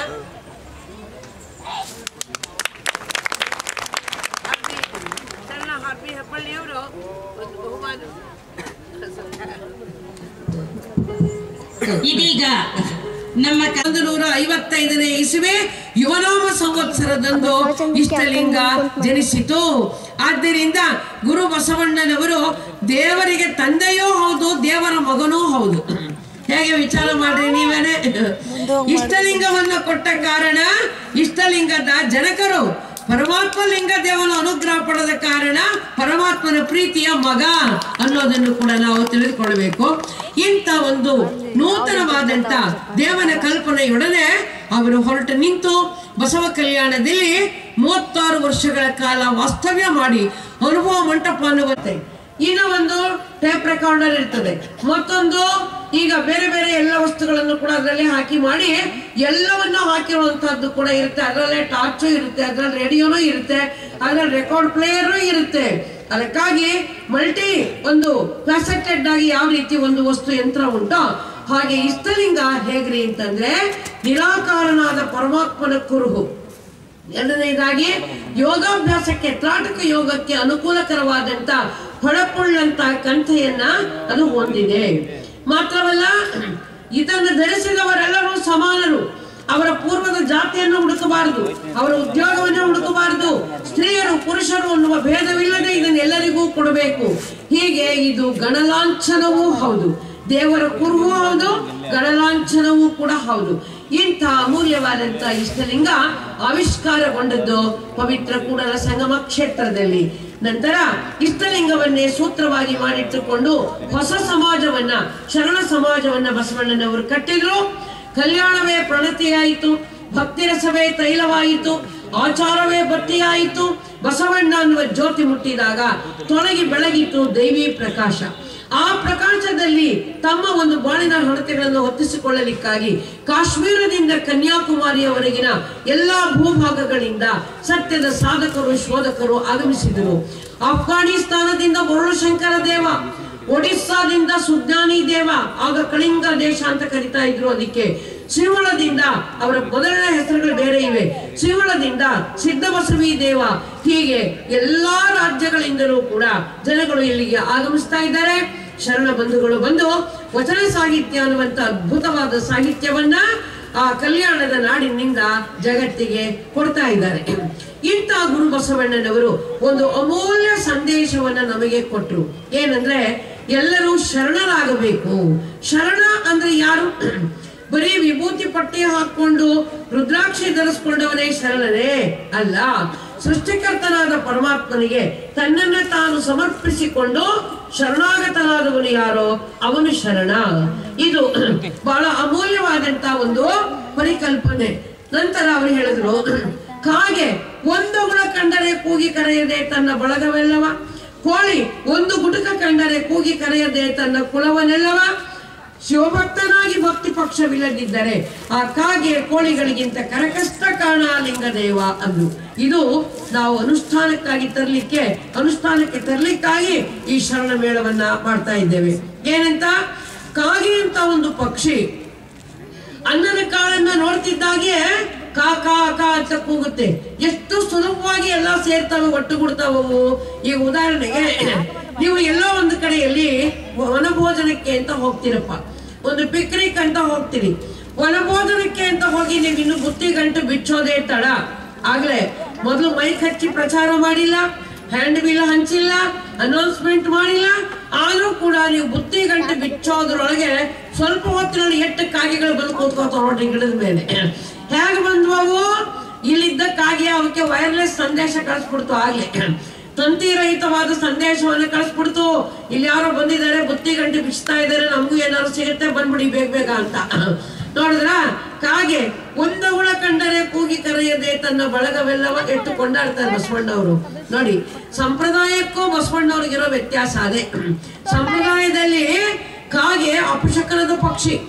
ಶರಣ ಹಾರ್ಬಿ ಹೆಬ್ಬಳ್ಳಿಯವರು ಒಂದು ಬಹುಮಾನ ಇದೀಗ ನಮ್ಮ ಕ- ಒಂದು ನೂರ ಐವತ್ತೈದನೇ ಇಸುವೆ ಯುವನಾಮ ಸಂವತ್ಸರದಂದು ಇಷ್ಟಲಿಂಗ ಜನಿಸಿತು ಆದ್ದರಿಂದ ಗುರು ಬಸವಣ್ಣನವರು ದೇವರಿಗೆ ತಂದೆಯೂ ಹೌದು ದೇವರ ಮಗನೂ ಹೌದು ಹೇಗೆ ವಿಚಾರ ಮಾಡ್ರಿ ನೀವೇನೆ ಇಷ್ಟಲಿಂಗವನ್ನ ಕೊಟ್ಟ ಕಾರಣ ಇಷ್ಟಲಿಂಗದ ಜನಕರು ಪರಮಾತ್ಮ ಲಿಂಗ ದೇವನ ಅನುಗ್ರಹ ಪಡೆದ ಕಾರಣ ಪರಮಾತ್ಮನ ಪ್ರೀತಿಯ ಮಗ ಅನ್ನೋದನ್ನು ಕೂಡ ನಾವು ತಿಳಿದುಕೊಳ್ಬೇಕು ಇಂಥ ಒಂದು ನೂತನವಾದಂತ ದೇವನ ಕಲ್ಪನೆಯೊಡನೆ ಅವರು ಹೊರಟು ನಿಂತು ಬಸವ ಕಲ್ಯಾಣದಲ್ಲಿ ಮೂವತ್ತಾರು ವರ್ಷಗಳ ಕಾಲ ವಾಸ್ತವ್ಯ ಮಾಡಿ ಅನುಭವ ಮಂಟಪ ಅನ್ನುವಂತೆ ಇನ್ನು ಒಂದು ಟೇಪ್ ರೆಕಾರ್ಡರ್ ಇರ್ತದೆ ಮತ್ತೊಂದು ಈಗ ಬೇರೆ ಬೇರೆ ಎಲ್ಲ ವಸ್ತುಗಳನ್ನು ಕೂಡ ಅದರಲ್ಲಿ ಹಾಕಿ ಮಾಡಿ ಎಲ್ಲವನ್ನು ಹಾಕಿರುವಂತಹದ್ದು ಕೂಡ ಇರುತ್ತೆ ಅದರಲ್ಲೇ ಟಾರ್ಚು ಇರುತ್ತೆ ಅದರಲ್ಲಿ ರೇಡಿಯೋನು ಇರುತ್ತೆ ಅದರಲ್ಲಿ ರೆಕಾರ್ಡ್ ಪ್ಲೇಯರು ಇರುತ್ತೆ ಅದಕ್ಕಾಗಿ ಮಲ್ಟಿ ಒಂದು ಫ್ಯಾಸೆಟೆಡ್ ಆಗಿ ಯಾವ ರೀತಿ ಒಂದು ವಸ್ತು ಯಂತ್ರ ಉಂಟೋ ಹಾಗೆ ಇಷ್ಟಲಿಂಗ ಹೇಗ್ರಿ ಅಂತಂದ್ರೆ ನಿರಾಕಾರನಾದ ಪರಮಾತ್ಮನ ಕುರುಹು ಎರಡನೇದಾಗಿ ಯೋಗಾಭ್ಯಾಸಕ್ಕೆ ತ್ರಾಟಕ ಯೋಗಕ್ಕೆ ಅನುಕೂಲಕರವಾದಂತ ಹೊಳಪುಳ್ಳಂತ ಕಂಠೆಯನ್ನ ಅದು ಹೊಂದಿದೆ ಮಾತ್ರವಲ್ಲ ಇದನ್ನು ಧರಿಸಿದವರೆಲ್ಲರೂ ಸಮಾನರು ಅವರ ಪೂರ್ವದ ಜಾತಿಯನ್ನು ಹುಡುಕಬಾರದು ಅವರ ಉದ್ಯೋಗವನ್ನು ಹುಡುಕಬಾರದು ಸ್ತ್ರೀಯರು ಪುರುಷರು ಅನ್ನುವ ಭೇದವಿಲ್ಲದೆ ಇದನ್ನು ಎಲ್ಲರಿಗೂ ಕೊಡಬೇಕು ಹೀಗೆ ಇದು ಗಣಲಾಂಛನವೂ ಹೌದು ದೇವರ ಕುರುಹೂ ಹೌದು ಗಣಲಾಂಛನವೂ ಕೂಡ ಹೌದು ಇಂಥ ಅಮೂಲ್ಯವಾದಂತ ಇಷ್ಟಲಿಂಗ ಆವಿಷ್ಕಾರಗೊಂಡದ್ದು ಪವಿತ್ರ ಕೂಡಲ ಸಂಗಮ ಕ್ಷೇತ್ರದಲ್ಲಿ ನಂತರ ಇಷ್ಟಲಿಂಗವನ್ನೇ ಸೂತ್ರವಾಗಿ ಮಾಡಿಟ್ಟುಕೊಂಡು ಹೊಸ ಸಮಾಜವನ್ನ ಶರಣ ಸಮಾಜವನ್ನ ಬಸವಣ್ಣನವರು ಕಟ್ಟಿದ್ರು ಕಲ್ಯಾಣವೇ ಪ್ರಣತಿಯಾಯಿತು ಭಕ್ತಿರಸವೇ ತೈಲವಾಯಿತು ಆಚಾರವೇ ಬತ್ತಿಯಾಯಿತು ಬಸವಣ್ಣ ಅನ್ನುವ ಜ್ಯೋತಿ ಮುಟ್ಟಿದಾಗ ತೊಳಗಿ ಬೆಳಗಿತು ದೈವಿ ಪ್ರಕಾಶ ಆ ಪ್ರಕಾಶದಲ್ಲಿ ತಮ್ಮ ಒಂದು ಬಾಳಿನ ಹಣತೆಗಳನ್ನು ಹೊತ್ತಿಸಿಕೊಳ್ಳಲಿಕ್ಕಾಗಿ ಕಾಶ್ಮೀರದಿಂದ ಕನ್ಯಾಕುಮಾರಿಯವರೆಗಿನ ಎಲ್ಲಾ ಭೂಭಾಗಗಳಿಂದ ಸತ್ಯದ ಸಾಧಕರು ಶೋಧಕರು ಆಗಮಿಸಿದರು ಆಫ್ಘಾನಿಸ್ತಾನದಿಂದ ಶಂಕರ ದೇವ ಒಡಿಸ್ಸಾದಿಂದ ಸುಜ್ಞಾನಿ ದೇವ ಆಗ ಕಳಿಂಗ ದೇಶ ಅಂತ ಕರಿತಾ ಇದ್ರು ಅದಕ್ಕೆ ಸಿಂಹಳದಿಂದ ಅವರ ಮೊದಲನೇ ಹೆಸರುಗಳು ಬೇರೆ ಇವೆ ಸಿಂಹಳದಿಂದ ಸಿದ್ಧಬಸವಿ ದೇವ ಹೀಗೆ ಎಲ್ಲಾ ರಾಜ್ಯಗಳಿಂದಲೂ ಕೂಡ ಜನಗಳು ಇಲ್ಲಿಗೆ ಆಗಮಿಸ್ತಾ ಇದ್ದಾರೆ ಶರಣ ಬಂಧುಗಳು ಬಂದು ವಚನ ಸಾಹಿತ್ಯ ಅನ್ನುವಂತ ಅದ್ಭುತವಾದ ಸಾಹಿತ್ಯವನ್ನ ಆ ಕಲ್ಯಾಣದ ನಾಡಿನಿಂದ ಜಗತ್ತಿಗೆ ಕೊಡ್ತಾ ಇದ್ದಾರೆ ಇಂಥ ಗುರು ಬಸವಣ್ಣನವರು ಒಂದು ಅಮೂಲ್ಯ ಸಂದೇಶವನ್ನ ನಮಗೆ ಕೊಟ್ರು ಏನಂದ್ರೆ ಎಲ್ಲರೂ ಶರಣರಾಗಬೇಕು ಶರಣ ಅಂದ್ರೆ ಯಾರು ಬರೀ ವಿಭೂತಿ ಪಟ್ಟಿ ಹಾಕೊಂಡು ರುದ್ರಾಕ್ಷಿ ಧರಿಸ್ಕೊಂಡವನೇ ಶರಣನೇ ಅಲ್ಲ ಸೃಷ್ಟಿಕರ್ತನಾದ ಪರಮಾತ್ಮನಿಗೆ ತನ್ನನ್ನ ತಾನು ಸಮರ್ಪಿಸಿಕೊಂಡು ಶರಣಾಗತನಾದವನು ಯಾರೋ ಅವನು ಶರಣ ಇದು ಬಹಳ ಅಮೂಲ್ಯವಾದಂತ ಒಂದು ಪರಿಕಲ್ಪನೆ ನಂತರ ಅವರು ಹೇಳಿದ್ರು ಕಾಗೆ ಒಂದು ಗುಣ ಕಂಡರೆ ಕೂಗಿ ಕರೆಯದೆ ತನ್ನ ಬಳಗವೆಲ್ಲವ ಕೋಳಿ ಒಂದು ಗುಟುಕ ಕಂಡರೆ ಕೂಗಿ ಕರೆಯದೆ ತನ್ನ ಕುಲವನೆಲ್ಲವ ಶಿವಭಕ್ತನಾಗಿ ಭಕ್ತಿ ಪಕ್ಷವಿಲ್ಲದಿದ್ದರೆ ಆ ಕಾಗೆ ಕೋಳಿಗಳಿಗಿಂತ ಕರಕಷ್ಟ ಕಾಣ ಲಿಂಗದೇವ ಅಂದ್ರು ಇದು ನಾವು ಅನುಷ್ಠಾನಕ್ಕಾಗಿ ತರಲಿಕ್ಕೆ ಅನುಷ್ಠಾನಕ್ಕೆ ತರಲಿಕ್ಕಾಗಿ ಈ ಶರಣ ಮೇಳವನ್ನ ಮಾಡ್ತಾ ಇದ್ದೇವೆ ಏನಂತ ಕಾಗೆ ಅಂತ ಒಂದು ಪಕ್ಷಿ ಅನ್ನದ ಕಾಳನ್ನ ನೋಡ್ತಿದ್ದಾಗೆ ಕಾ ಕಾ ಕಾ ಅಂತ ಕೂಗುತ್ತೆ ಎಷ್ಟು ಸುಲಭವಾಗಿ ಎಲ್ಲ ಸೇರ್ತಾವೆ ಒಟ್ಟುಗೂಡ್ತಾವವು ಈಗ ಉದಾಹರಣೆಗೆ ನೀವು ಎಲ್ಲೋ ಒಂದು ಕಡೆಯಲ್ಲಿ ವನಭೋಜನಕ್ಕೆ ಅಂತ ಹೋಗ್ತೀರಪ್ಪ ಒಂದು ಪಿಕ್ನಿಕ್ ಅಂತ ಹೋಗ್ತೀರಿ ವನಭೋಜನಕ್ಕೆ ಅಂತ ಹೋಗಿ ನೀವು ಇನ್ನು ಬುತ್ತಿ ಗಂಟು ಬಿಚ್ಚೋದೇ ತಡ ಆಗ್ಲೇ ಮೊದಲು ಮೈಕ್ ಹಚ್ಚಿ ಪ್ರಚಾರ ಮಾಡಿಲ್ಲ ಹ್ಯಾಂಡ್ ಬಿಲ್ ಹಂಚಿಲ್ಲ ಅನೌನ್ಸ್ಮೆಂಟ್ ಮಾಡಿಲ್ಲ ಆದ್ರೂ ಕೂಡ ನೀವು ಬುತ್ತಿ ಗಂಟೆ ಬಿಚ್ಚೋದ್ರೊಳಗೆ ಸ್ವಲ್ಪ ಹೊತ್ತಿನಲ್ಲಿ ಎಷ್ಟು ಕಾಗೆಗಳು ಬಂದು ಕೂತ್ಕೋತಾವ ನೋಡ್ರಿ ಗಿಡದ ಮೇಲೆ ಹೇಗೆ ಬಂದ್ವವು ಇಲ್ಲಿದ್ದ ಕಾಗೆ ಅವಕ್ಕೆ ವೈರ್ಲೆಸ್ ಸಂದೇಶ ಕಳಿಸ್ಬಿಡ್ತು ಆಗ್ಲೇ ತಂತಿ ರಹಿತವಾದ ಸಂದೇಶವನ್ನು ಕಳಿಸ್ಬಿಡ್ತು ಇಲ್ಲಿ ಯಾರೋ ಬಂದಿದ್ದಾರೆ ಬುತ್ತಿ ಗಂಟೆ ಬಿಚ್ತಾ ಇದ್ದಾರೆ ನಮಗೂ ಏನಾದ್ರು ಸಿಗುತ್ತೆ ಬಂದ್ಬಿಡಿ ಬೇಗ ಬೇಗ ಅಂತ ನೋಡಿದ್ರ ಕಾಗೆ ಒಂದು ಹುಳ ಕಂಡರೆ ಕೂಗಿ ಕರೆಯದೆ ತನ್ನ ಬಳಗವೆಲ್ಲವ ಎಟ್ಟು ಕೊಂಡಾಡ್ತಾರೆ ಬಸವಣ್ಣವರು ನೋಡಿ ಸಂಪ್ರದಾಯಕ್ಕೂ ಬಸವಣ್ಣವ್ರಿಗಿರೋ ವ್ಯತ್ಯಾಸ ಅದೇ ಸಂಪ್ರದಾಯದಲ್ಲಿ ಕಾಗೆ ಅಪಶಕನದ ಪಕ್ಷಿ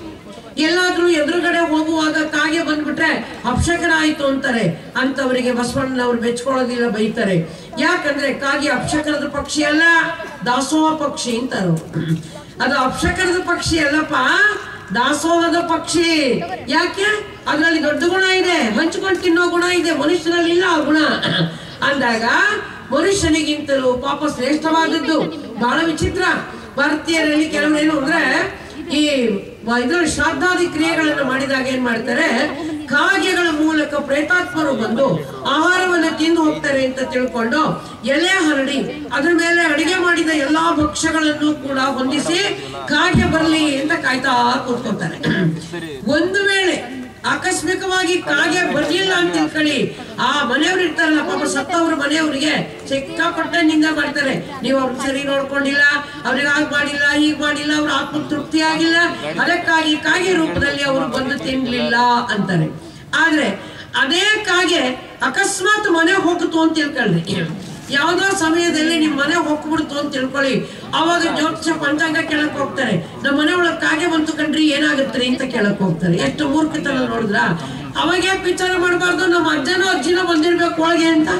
ಎಲ್ಲಾದ್ರೂ ಎದುರುಗಡೆ ಹೋಗುವಾಗ ಕಾಗೆ ಬಂದ್ಬಿಟ್ರೆ ಅಪಶಕನ ಆಯ್ತು ಅಂತಾರೆ ಅಂತವರಿಗೆ ಬಸವಣ್ಣನವ್ರು ಮೆಚ್ಕೊಳ್ಳೋದಿಲ್ಲ ಬೈತಾರೆ ಯಾಕಂದ್ರೆ ಕಾಗೆ ಅಪಶಕನದ ಪಕ್ಷಿ ಅಲ್ಲ ದಾಸೋಹ ಪಕ್ಷಿ ಅಂತಾರು ಅದು ಅಪಶಕನದ ಪಕ್ಷಿ ಅಲ್ಲಪ್ಪ ದಾಸೋಹದ ಪಕ್ಷಿ ಯಾಕೆ ಅದ್ರಲ್ಲಿ ದೊಡ್ಡ ಗುಣ ಇದೆ ಹಂಚ್ಕೊಂಡು ತಿನ್ನೋ ಗುಣ ಇದೆ ಮನುಷ್ಯನಲ್ಲಿ ಇಲ್ಲ ಆ ಗುಣ ಅಂದಾಗ ಮನುಷ್ಯನಿಗಿಂತಲೂ ಪಾಪ ಶ್ರೇಷ್ಠವಾದದ್ದು ಬಹಳ ವಿಚಿತ್ರ ಭಾರತೀಯರಲ್ಲಿ ಕೆಲವರೇನು ಅಂದ್ರೆ ಈ ಇದ್ರಲ್ಲಿ ಶ್ರಾದ್ದಾದಿ ಕ್ರಿಯೆಗಳನ್ನು ಮಾಡಿದಾಗ ಏನ್ ಮಾಡ್ತಾರೆ ಕಾಗೆಗಳ ಮೂಲಕ ಪ್ರೇತಾತ್ಮರು ಬಂದು ಆಹಾರವನ್ನ ತಿಂದು ಹೋಗ್ತಾರೆ ಅಂತ ತಿಳ್ಕೊಂಡು ಎಲೆ ಹರಡಿ ಅದ್ರ ಮೇಲೆ ಅಡಿಗೆ ಮಾಡಿದ ಎಲ್ಲಾ ಭಕ್ಷ್ಯಗಳನ್ನು ಕೂಡ ಹೊಂದಿಸಿ ಕಾಗೆ ಬರ್ಲಿ ಅಂತ ಕಾಯ್ತಾ ಕೂತ್ಕೊತಾರೆ ಒಂದು ವೇಳೆ ಆಕಸ್ಮಿಕವಾಗಿ ಕಾಗೆ ಬರ್ಲಿಲ್ಲ ಅಂತ ತಿಳ್ಕೊಳ್ಳಿ ಆ ಮನೆಯವ್ರು ಇರ್ತಾರಲ್ಲ ಪಾಪ ಸತ್ತವ್ರ ಮನೆಯವ್ರಿಗೆ ಸಿಕ್ಕಾಪಟ್ಟೆ ನಿಂದ ಮಾಡ್ತಾರೆ ನೀವು ಅವ್ರ ಸರಿ ನೋಡ್ಕೊಂಡಿಲ್ಲ ಅವ್ರಿಗೆ ಆಗ್ ಮಾಡಿಲ್ಲ ಹೀಗ್ ಮಾಡಿಲ್ಲ ಅವ್ರ ಆತ್ಮ ತೃಪ್ತಿ ಆಗಿಲ್ಲ ಅದಕ್ಕಾಗಿ ಕಾಗೆ ರೂಪದಲ್ಲಿ ಅವರು ಬಂದು ತಿನ್ಲಿಲ್ಲ ಅಂತಾರೆ ಆದ್ರೆ ಅದೇ ಕಾಗೆ ಅಕಸ್ಮಾತ್ ಮನೆ ಹೋಗ್ತು ಅಂತ ತಿಳ್ಕೊಳ್ರಿ ಯಾವ್ದೋ ಸಮಯದಲ್ಲಿ ನಿಮ್ ಮನೆ ಹೋಗ್ಬಿಡ್ತು ಅಂತ ತಿಳ್ಕೊಳ್ಳಿ ಅವಾಗ ಜ್ಯೋತಿಷ ಪಂಚಾಂಗ ಕೇಳಕ್ ಹೋಗ್ತಾರೆ ನಮ್ಮ ಮನೆ ಒಳಗ್ ಕಾಗೆ ಬಂತು ಕಣ್ರಿ ಏನಾಗತ್ರಿ ಅಂತ ಕೇಳಕ್ ಹೋಗ್ತಾರೆ ಎಷ್ಟು ಮೂರ್ಖತನ ನೋಡಿದ್ರ ಅವಾಗ ಯಾಕೆ ವಿಚಾರ ಮಾಡಬಾರ್ದು ನಮ್ಮ ಅಜ್ಜನೋ ಅಜ್ಜಿನೋ ಬಂದಿರ್ಬೇಕು ಒಳಗೆ ಅಂತ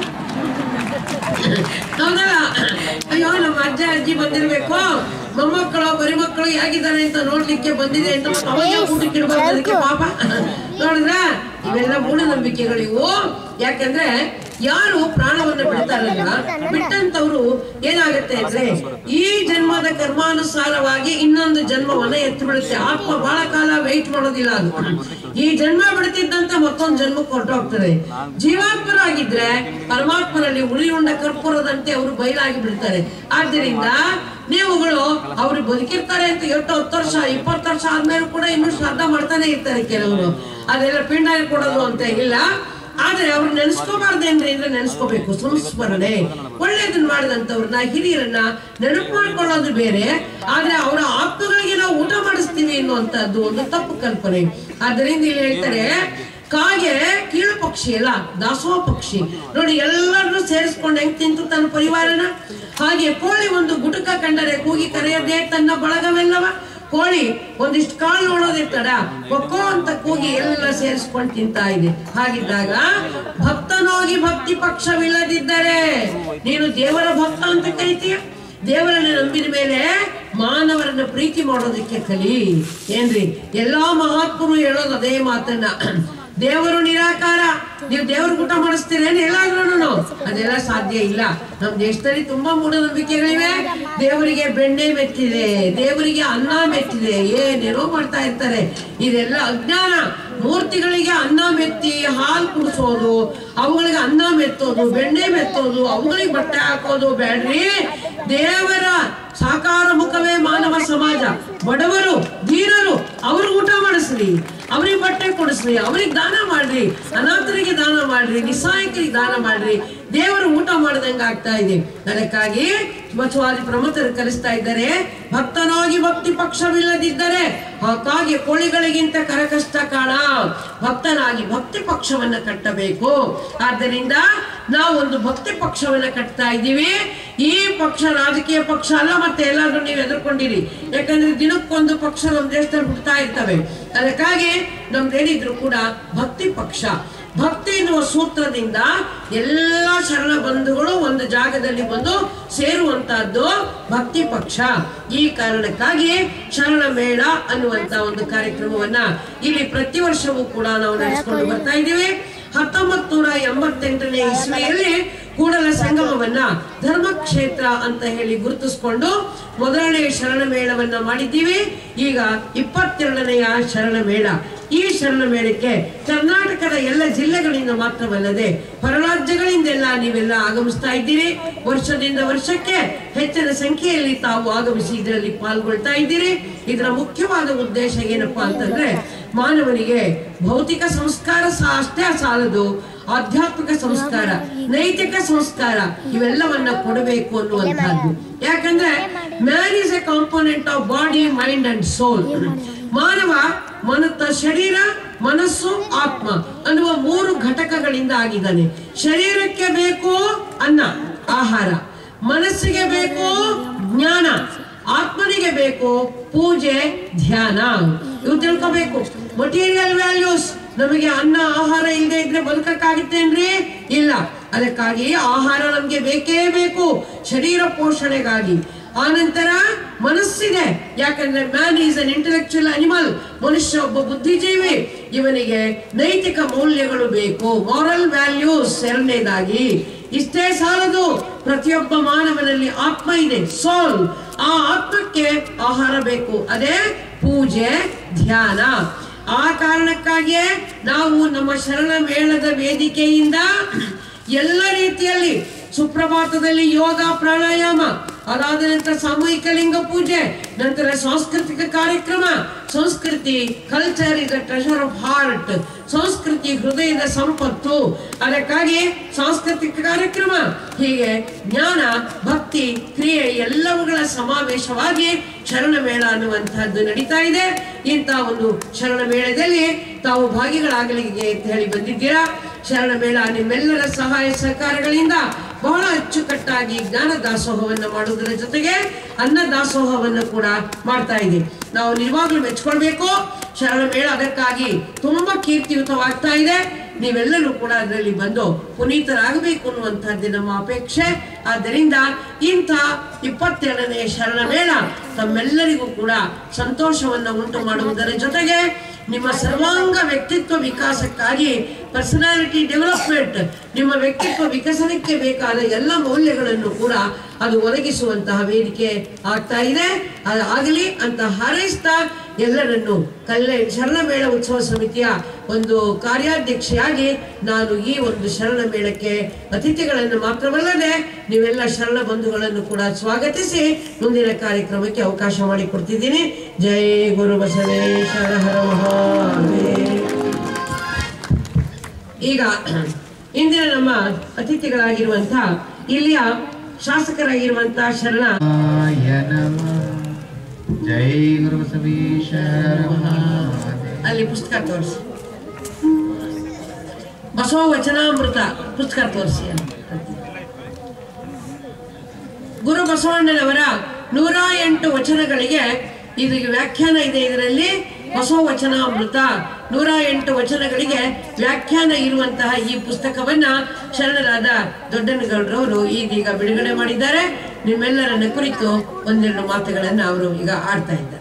ಹೌದಲ್ಲ ಅಯ್ಯೋ ನಮ್ಮ ಅಜ್ಜ ಅಜ್ಜಿ ಬಂದಿರ್ಬೇಕು ಮೊಮ್ಮಕ್ಕಳು ಬರಿ ಮಕ್ಕಳು ಹೇಗಿದ್ದಾರೆ ಅಂತ ನೋಡ್ಲಿಕ್ಕೆ ಬಂದಿದೆ ಅಂತ ಅವಾಗ ಊಟಕ್ಕೆ ಇಡ್ಬಾರ್ದು ಅದಕ್ಕೆ ಪಾಪ ನೋಡಿದ್ರ ಇವೆಲ್ಲ ಮೂಢನಂಬಿಕೆಗಳಿವು ಯಾಕಂದ್ರೆ ಯಾರು ಪ್ರಾಣವನ್ನ ಬಿಡ್ತಾರಲ್ಲ ಬಿಟ್ಟಂತವ್ರು ಏನಾಗುತ್ತೆ ಅಂದ್ರೆ ಈ ಜನ್ಮದ ಕರ್ಮಾನುಸಾರವಾಗಿ ಇನ್ನೊಂದು ಜನ್ಮವನ್ನ ಎತ್ತು ಬಿಡುತ್ತೆ ಆತ್ಮ ಬಹಳ ಕಾಲ ವೆಯ್ಟ್ ಮಾಡೋದಿಲ್ಲ ಅದು ಈ ಜನ್ಮ ಬಿಡ್ತಿದ್ದಂತೆ ಮತ್ತೊಂದು ಜನ್ಮಕ್ಕೆ ಹೊರಟೋಗ್ತಾರೆ ಜೀವಾತ್ಮರಾಗಿದ್ರೆ ಪರಮಾತ್ಮನಲ್ಲಿ ಉಳಿ ಉಂಡ ಕರ್ಪೂರದಂತೆ ಅವರು ಬಯಲಾಗಿ ಬಿಡ್ತಾರೆ ಆದ್ದರಿಂದ ನೀವುಗಳು ಅವ್ರು ಬದುಕಿರ್ತಾರೆ ಅಂತ ಎಷ್ಟು ಹತ್ತು ವರ್ಷ ಇಪ್ಪತ್ತು ವರ್ಷ ಆದ್ಮೇಲೆ ಕೂಡ ಇನ್ನೂ ಶ್ರದ್ಧಾ ಮಾಡ್ತಾನೆ ಇರ್ತಾರೆ ಕೆಲವರು ಅದೆಲ್ಲ ಪಿಂಡ ಕೊಡೋದು ಅಂತ ಇಲ್ಲ ಆದ್ರೆ ಅವ್ರು ನೆನೆಸ್ಕೋಬಾರ್ದೇನ್ರಿ ಅಂದ್ರೆ ನೆನೆಸ್ಕೋಬೇಕು ಸಂಸ್ಮರಣೆ ಒಳ್ಳೇದನ್ನ ಮಾಡಿದಂತವ್ರನ್ನ ಹಿರಿಯರನ್ನ ನೆನಪು ಮಾಡ್ಕೊಳ್ಳೋದು ಬೇರೆ ಆದ್ರೆ ಅವರ ಆತ್ಮಗಳಿಗೆ ನಾವು ಊಟ ಮಾಡಿಸ್ತೀವಿ ಅನ್ನುವಂಥದ್ದು ಒಂದು ತಪ್ಪು ಕಲ್ಪನೆ ಆದ್ದರಿಂದ ಇಲ್ಲಿ ಹೇಳ್ತಾರೆ ಕಾಗೆ ಕೀಳು ಪಕ್ಷಿ ಅಲ್ಲ ದಾಸೋಹ ಪಕ್ಷಿ ನೋಡಿ ಎಲ್ಲರನ್ನೂ ಸೇರಿಸ್ಕೊಂಡು ಹೆಂಗ್ ತಿಂತು ತನ್ನ ಪರಿವಾರನ ಹಾಗೆ ಕೋಳಿ ಒಂದು ಗುಟುಕ ಕಂಡರೆ ಕೂಗಿ ಕರೆಯದೆ ತನ್ನ ಬಳಗವೆಲ್ಲವ ಕೋಳಿ ಒಂದಿಷ್ಟು ಕಾಳು ನೋಡೋದೇ ತಡ ಒಕ್ಕೋ ಅಂತ ಕೂಗಿ ಎಲ್ಲ ಸೇರಿಸ್ಕೊಂಡು ತಿಂತಾ ಇದೆ ಹಾಗಿದ್ದಾಗ ಭಕ್ತನೋಗಿ ಭಕ್ತಿ ಪಕ್ಷವಿಲ್ಲದಿದ್ದರೆ ನೀನು ದೇವರ ಭಕ್ತ ಅಂತ ಕರಿತೀಯ ದೇವರನ್ನ ನಂಬಿದ ಮೇಲೆ ಮಾನವರನ್ನ ಪ್ರೀತಿ ಮಾಡೋದಕ್ಕೆ ಕಲಿ ಏನ್ರಿ ಎಲ್ಲಾ ಮಹಾತ್ಮರು ಹೇಳೋದು ಅದೇ ಮಾತನ್ನ ದೇವರು ನಿರಾಕಾರ ನೀವು ದೇವ್ರಿಗೆ ಊಟ ಮಾಡಿಸ್ತೀರೇನು ಎಲ್ಲಾದ್ರೂ ಅದೆಲ್ಲ ಸಾಧ್ಯ ಇಲ್ಲ ನಮ್ ದೇಶದಲ್ಲಿ ತುಂಬಾ ಮೂಢನಂಬಿಕೆಗಳಿವೆ ದೇವರಿಗೆ ಬೆಣ್ಣೆ ಮೆತ್ತಿದೆ ದೇವರಿಗೆ ಅನ್ನ ಮೆತ್ತಿದೆ ಏನೇನೋ ಮಾಡ್ತಾ ಇರ್ತಾರೆ ಇದೆಲ್ಲ ಅಜ್ಞಾನ ಮೂರ್ತಿಗಳಿಗೆ ಅನ್ನ ಮೆತ್ತಿ ಹಾಲು ಕುಡಿಸೋದು ಅವುಗಳಿಗೆ ಅನ್ನ ಮೆತ್ತೋದು ಬೆಣ್ಣೆ ಮೆತ್ತೋದು ಅವುಗಳಿಗೆ ಬಟ್ಟೆ ಹಾಕೋದು ಬೇಡ್ರಿ ದೇವರ ಸಾಕಾರ ಮುಖವೇ ಮಾನವ ಸಮಾಜ ಬಡವರು ದೀನರು ಅವ್ರಿಗೆ ಊಟ ಮಾಡಿಸ್ರಿ ಅವ್ರಿಗೆ ಬಟ್ಟೆ ಕೊಡಿಸ್ರಿ ಅವ್ರಿಗೆ ದಾನ ಮಾಡ್ರಿ ಅನಾಥರಿಗೆ ದಾನ ಮಾಡ್ರಿ ನಿಸ್ಸಾಯಕರಿಗೆ ದಾನ ಮಾಡ್ರಿ ದೇವರು ಊಟ ಮಾಡ್ದಂಗ ಆಗ್ತಾ ಇದೆ ಅದಕ್ಕಾಗಿ ಬಸವಾದಿ ಪ್ರಮುಖರು ಕಲಿಸ್ತಾ ಇದ್ದಾರೆ ಭಕ್ತನಾಗಿ ಭಕ್ತಿ ಪಕ್ಷವಿಲ್ಲದಿದ್ದರೆ ಹಾಗಾಗಿ ಕೋಳಿಗಳಿಗಿಂತ ಕರಕಷ್ಟ ಕಾಣ ಭಕ್ತನಾಗಿ ಭಕ್ತಿ ಪಕ್ಷವನ್ನ ಕಟ್ಟಬೇಕು ಆದ್ದರಿಂದ ನಾವು ಒಂದು ಭಕ್ತಿ ಪಕ್ಷವನ್ನ ಕಟ್ತಾ ಇದ್ದೀವಿ ಈ ಪಕ್ಷ ರಾಜಕೀಯ ಪಕ್ಷ ಅಲ್ಲ ಮತ್ತೆ ಎಲ್ಲಾದ್ರೂ ನೀವು ಎದುರ್ಕೊಂಡಿರಿ ಯಾಕಂದ್ರೆ ದಿನಕ್ಕೊಂದು ಪಕ್ಷ ನಮ್ಮ ದೇಶದಲ್ಲಿ ಹುಡ್ತಾ ಇರ್ತವೆ ಅದಕ್ಕಾಗಿ ನಮ್ದೇನಿದ್ರು ಕೂಡ ಭಕ್ತಿ ಪಕ್ಷ ಭಕ್ತಿ ಎನ್ನುವ ಸೂತ್ರದಿಂದ ಎಲ್ಲ ಶರಣ ಬಂಧುಗಳು ಒಂದು ಜಾಗದಲ್ಲಿ ಬಂದು ಸೇರುವಂತಹದ್ದು ಭಕ್ತಿ ಪಕ್ಷ ಈ ಕಾರಣಕ್ಕಾಗಿ ಶರಣ ಮೇಳ ಅನ್ನುವಂತ ಒಂದು ಕಾರ್ಯಕ್ರಮವನ್ನ ಇಲ್ಲಿ ಪ್ರತಿ ವರ್ಷವೂ ಕೂಡ ನಾವು ನಡೆಸಿಕೊಂಡು ಬರ್ತಾ ಇದ್ದೀವಿ ಹತ್ತೊಂಬತ್ ನೂರ ಎಂಬತ್ತೆಂಟನೇ ಇಸ್ವಿಯಲ್ಲಿ ಕೂಡಲ ಸಂಗಮವನ್ನ ಧರ್ಮಕ್ಷೇತ್ರ ಅಂತ ಹೇಳಿ ಗುರುತಿಸಿಕೊಂಡು ಮೊದಲನೇ ಶರಣ ಮೇಳವನ್ನ ಮಾಡಿದ್ದೀವಿ ಈಗ ಇಪ್ಪತ್ತೆರಡನೆಯ ಶರಣ ಮೇಳ ಈ ಶರಣ ಮೇಳಕ್ಕೆ ಕರ್ನಾಟಕದ ಎಲ್ಲ ಜಿಲ್ಲೆಗಳಿಂದ ಮಾತ್ರವಲ್ಲದೆ ಹೊರರಾಜ್ಯಗಳಿಂದೆಲ್ಲ ನೀವೆಲ್ಲ ಆಗಮಿಸ್ತಾ ಇದ್ದೀರಿ ವರ್ಷದಿಂದ ವರ್ಷಕ್ಕೆ ಹೆಚ್ಚಿನ ಸಂಖ್ಯೆಯಲ್ಲಿ ತಾವು ಆಗಮಿಸಿ ಇದರಲ್ಲಿ ಪಾಲ್ಗೊಳ್ತಾ ಇದ್ದೀರಿ ಇದರ ಮುಖ್ಯವಾದ ಉದ್ದೇಶ ಏನಪ್ಪಾ ಅಂತಂದ್ರೆ ಮಾನವನಿಗೆ ಭೌತಿಕ ಸಂಸ್ಕಾರ ಸಹ ಅಷ್ಟೇ ಸಾಲದು ಆಧ್ಯಾತ್ಮಿಕ ಸಂಸ್ಕಾರ ನೈತಿಕ ಸಂಸ್ಕಾರ ಇವೆಲ್ಲವನ್ನ ಕೊಡಬೇಕು ಅನ್ನುವಂಥದ್ದು ಯಾಕಂದ್ರೆ man is a component of body mind and soul ಮಾನವ ಮನತ್ತ ಶರೀರ ಮನಸ್ಸು ಆತ್ಮ ಅನ್ನುವ ಮೂರು ಘಟಕಗಳಿಂದ ಆಗಿದ್ದಾನೆ ಶರೀರಕ್ಕೆ ಬೇಕು ಅನ್ನ ಆಹಾರ ಮನಸ್ಸಿಗೆ ಬೇಕು ಜ್ಞಾನ ಆತ್ಮನಿಗೆ ಬೇಕು ಪೂಜೆ ಧ್ಯಾನ ಇವು ತಿಳ್ಕೋಬೇಕು ಮಟೀರಿಯಲ್ ವ್ಯಾಲ್ಯೂಸ್ ನಮಗೆ ಅನ್ನ ಆಹಾರ ಇಲ್ಲದೆ ಇದ್ರೆ ಬದುಕಕ್ಕಾಗುತ್ತೇನ್ರಿ ಇಲ್ಲ ಅದಕ್ಕಾಗಿ ಆಹಾರ ನಮ್ಗೆ ಬೇಕೇ ಬೇಕು ಶರೀರ ಪೋಷಣೆಗಾಗಿ ಆನಂತರ ಮನಸ್ಸಿದೆ ಯಾಕಂದ್ರೆ man is an intellectual animal ಮನುಷ್ಯ ಒಬ್ಬ ಬುದ್ಧಿಜೀವಿ ಇವನಿಗೆ ನೈತಿಕ ಮೌಲ್ಯಗಳು ಬೇಕು ಮಾರಲ್ ವ್ಯಾಲ್ಯೂಸ್ ಎರಡನೇದಾಗಿ ಇಷ್ಟೇ ಸಾಲದು ಪ್ರತಿಯೊಬ್ಬ ಮಾನವನಲ್ಲಿ ಆತ್ಮ ಇದೆ ಸೋಲ್ ಆ ಆತ್ಮಕ್ಕೆ ಆಹಾರ ಬೇಕು ಅದೇ ಪೂಜೆ ಧ್ಯಾನ ಆ ಕಾರಣಕ್ಕಾಗಿಯೇ ನಾವು ನಮ್ಮ ಶರಣ ಮೇಳದ ವೇದಿಕೆಯಿಂದ ಎಲ್ಲ ರೀತಿಯಲ್ಲಿ ಸುಪ್ರಭಾತದಲ್ಲಿ ಯೋಗ ಪ್ರಾಣಾಯಾಮ ಅದಾದ ನಂತರ ಸಾಮೂಹಿಕ ಲಿಂಗ ಪೂಜೆ ನಂತರ ಸಾಂಸ್ಕೃತಿಕ ಕಾರ್ಯಕ್ರಮ ಸಂಸ್ಕೃತಿ culture is treasure of heart ಸಂಸ್ಕೃತಿ ಹೃದಯದ ಸಂಪತ್ತು ಅದಕ್ಕಾಗಿ ಸಾಂಸ್ಕೃತಿಕ ಕಾರ್ಯಕ್ರಮ ಹೀಗೆ ಜ್ಞಾನ ಭಕ್ತಿ ಕ್ರಿಯೆ ಎಲ್ಲವುಗಳ ಸಮಾವೇಶವಾಗಿ ಶರಣ ಮೇಳ ಅನ್ನುವಂತಹದ್ದು ನಡೀತಾ ಇದೆ ಇಂಥ ಒಂದು ಶರಣ ಮೇಳದಲ್ಲಿ ತಾವು ಭಾಗಿಗಳಾಗಲಿಕ್ಕೆ ಅಂತ ಹೇಳಿ ಬಂದಿದ್ದೀರಾ ಶರಣ ಮೇಳ ನಿಮ್ಮೆಲ್ಲರ ಸಹಾಯ ಸಹಕಾರಗಳಿಂದ ಬಹಳ ಅಚ್ಚುಕಟ್ಟಾಗಿ ಜ್ಞಾನ ದಾಸೋಹವನ್ನು ಮಾಡುವುದರ ಜೊತೆಗೆ ಅನ್ನ ದಾಸೋಹವನ್ನು ಕೂಡ ಮಾಡ್ತಾ ಇದೆ ನಾವು ನಿಜವಾಗ್ಲೂ ಮೆಚ್ಕೊಳ್ಬೇಕು ಶರಣ ಮೇಳ ಅದಕ್ಕಾಗಿ ತುಂಬಾ ಕೀರ್ತಿಯುತವಾಗ್ತಾ ಇದೆ ನೀವೆಲ್ಲರೂ ಕೂಡ ಅದರಲ್ಲಿ ಬಂದು ಪುನೀತರಾಗಬೇಕು ಅನ್ನುವಂಥದ್ದು ನಮ್ಮ ಅಪೇಕ್ಷೆ ಆದ್ದರಿಂದ ಇಂಥ ಇಪ್ಪತ್ತೆರಡನೇ ಶರಣ ಮೇಳ ತಮ್ಮೆಲ್ಲರಿಗೂ ಕೂಡ ಸಂತೋಷವನ್ನು ಉಂಟು ಮಾಡುವುದರ ಜೊತೆಗೆ ನಿಮ್ಮ ಸರ್ವಾಂಗ ವ್ಯಕ್ತಿತ್ವ ವಿಕಾಸಕ್ಕಾಗಿ ಪರ್ಸನಾಲಿಟಿ ಡೆವಲಪ್ಮೆಂಟ್ ನಿಮ್ಮ ವ್ಯಕ್ತಿತ್ವ ವಿಕಸನಕ್ಕೆ ಬೇಕಾದ ಎಲ್ಲ ಮೌಲ್ಯಗಳನ್ನು ಕೂಡ ಅದು ಒದಗಿಸುವಂತಹ ವೇದಿಕೆ ಆಗ್ತಾ ಇದೆ ಅದು ಆಗಲಿ ಅಂತ ಹಾರೈಸ್ತಾ ಎಲ್ಲರನ್ನು ಕಲ್ಲೆ ಶರಣ ಮೇಳ ಉತ್ಸವ ಸಮಿತಿಯ ಒಂದು ಕಾರ್ಯಾಧ್ಯಕ್ಷೆಯಾಗಿ ನಾನು ಈ ಒಂದು ಶರಣ ಮೇಳಕ್ಕೆ ಅತಿಥಿಗಳನ್ನು ಮಾತ್ರವಲ್ಲದೆ ನೀವೆಲ್ಲ ಶರಣ ಬಂಧುಗಳನ್ನು ಕೂಡ ಸ್ವಾಗತಿಸಿ ಮುಂದಿನ ಕಾರ್ಯಕ್ರಮಕ್ಕೆ ಅವಕಾಶ ಮಾಡಿಕೊಡ್ತಿದ್ದೀನಿ ಜೈ ಗುರು ಬಸವೇಶ್ವರ ಹರ ಮಹಾದೇವ ಈಗ ಇಂದಿನ ನಮ್ಮ ಅತಿಥಿಗಳಾಗಿರುವಂತ ಇಲ್ಲಿಯ ಶಾಸಕರಾಗಿರುವಂತ ಶರಣ ಜೈ ಗುರು ಬಸವೇಶ್ವರ ಅಲ್ಲಿ ಪುಸ್ತಕ ತೋರಿಸಿ ಬಸವ ವಚನಾಮೃತ ಪುಸ್ತಕ ತೋರಿಸಿ ಗುರು ಬಸವಣ್ಣನವರ ನೂರ ಎಂಟು ವಚನಗಳಿಗೆ ಇದು ವ್ಯಾಖ್ಯಾನ ಇದೆ ಇದರಲ್ಲಿ ಬಸವ ವಚನಾಮೃತ ನೂರ ಎಂಟು ವಚನಗಳಿಗೆ ವ್ಯಾಖ್ಯಾನ ಇರುವಂತಹ ಈ ಪುಸ್ತಕವನ್ನ ಶರಣರಾದ ದೊಡ್ಡನಗೌಡರವರು ಈಗೀಗ ಬಿಡುಗಡೆ ಮಾಡಿದ್ದಾರೆ ನಿಮ್ಮೆಲ್ಲರನ್ನ ಕುರಿತು ಒಂದೆರಡು ಮಾತುಗಳನ್ನ ಅವರು ಈಗ ಆಡ್ತಾ ಇದ್ದಾರೆ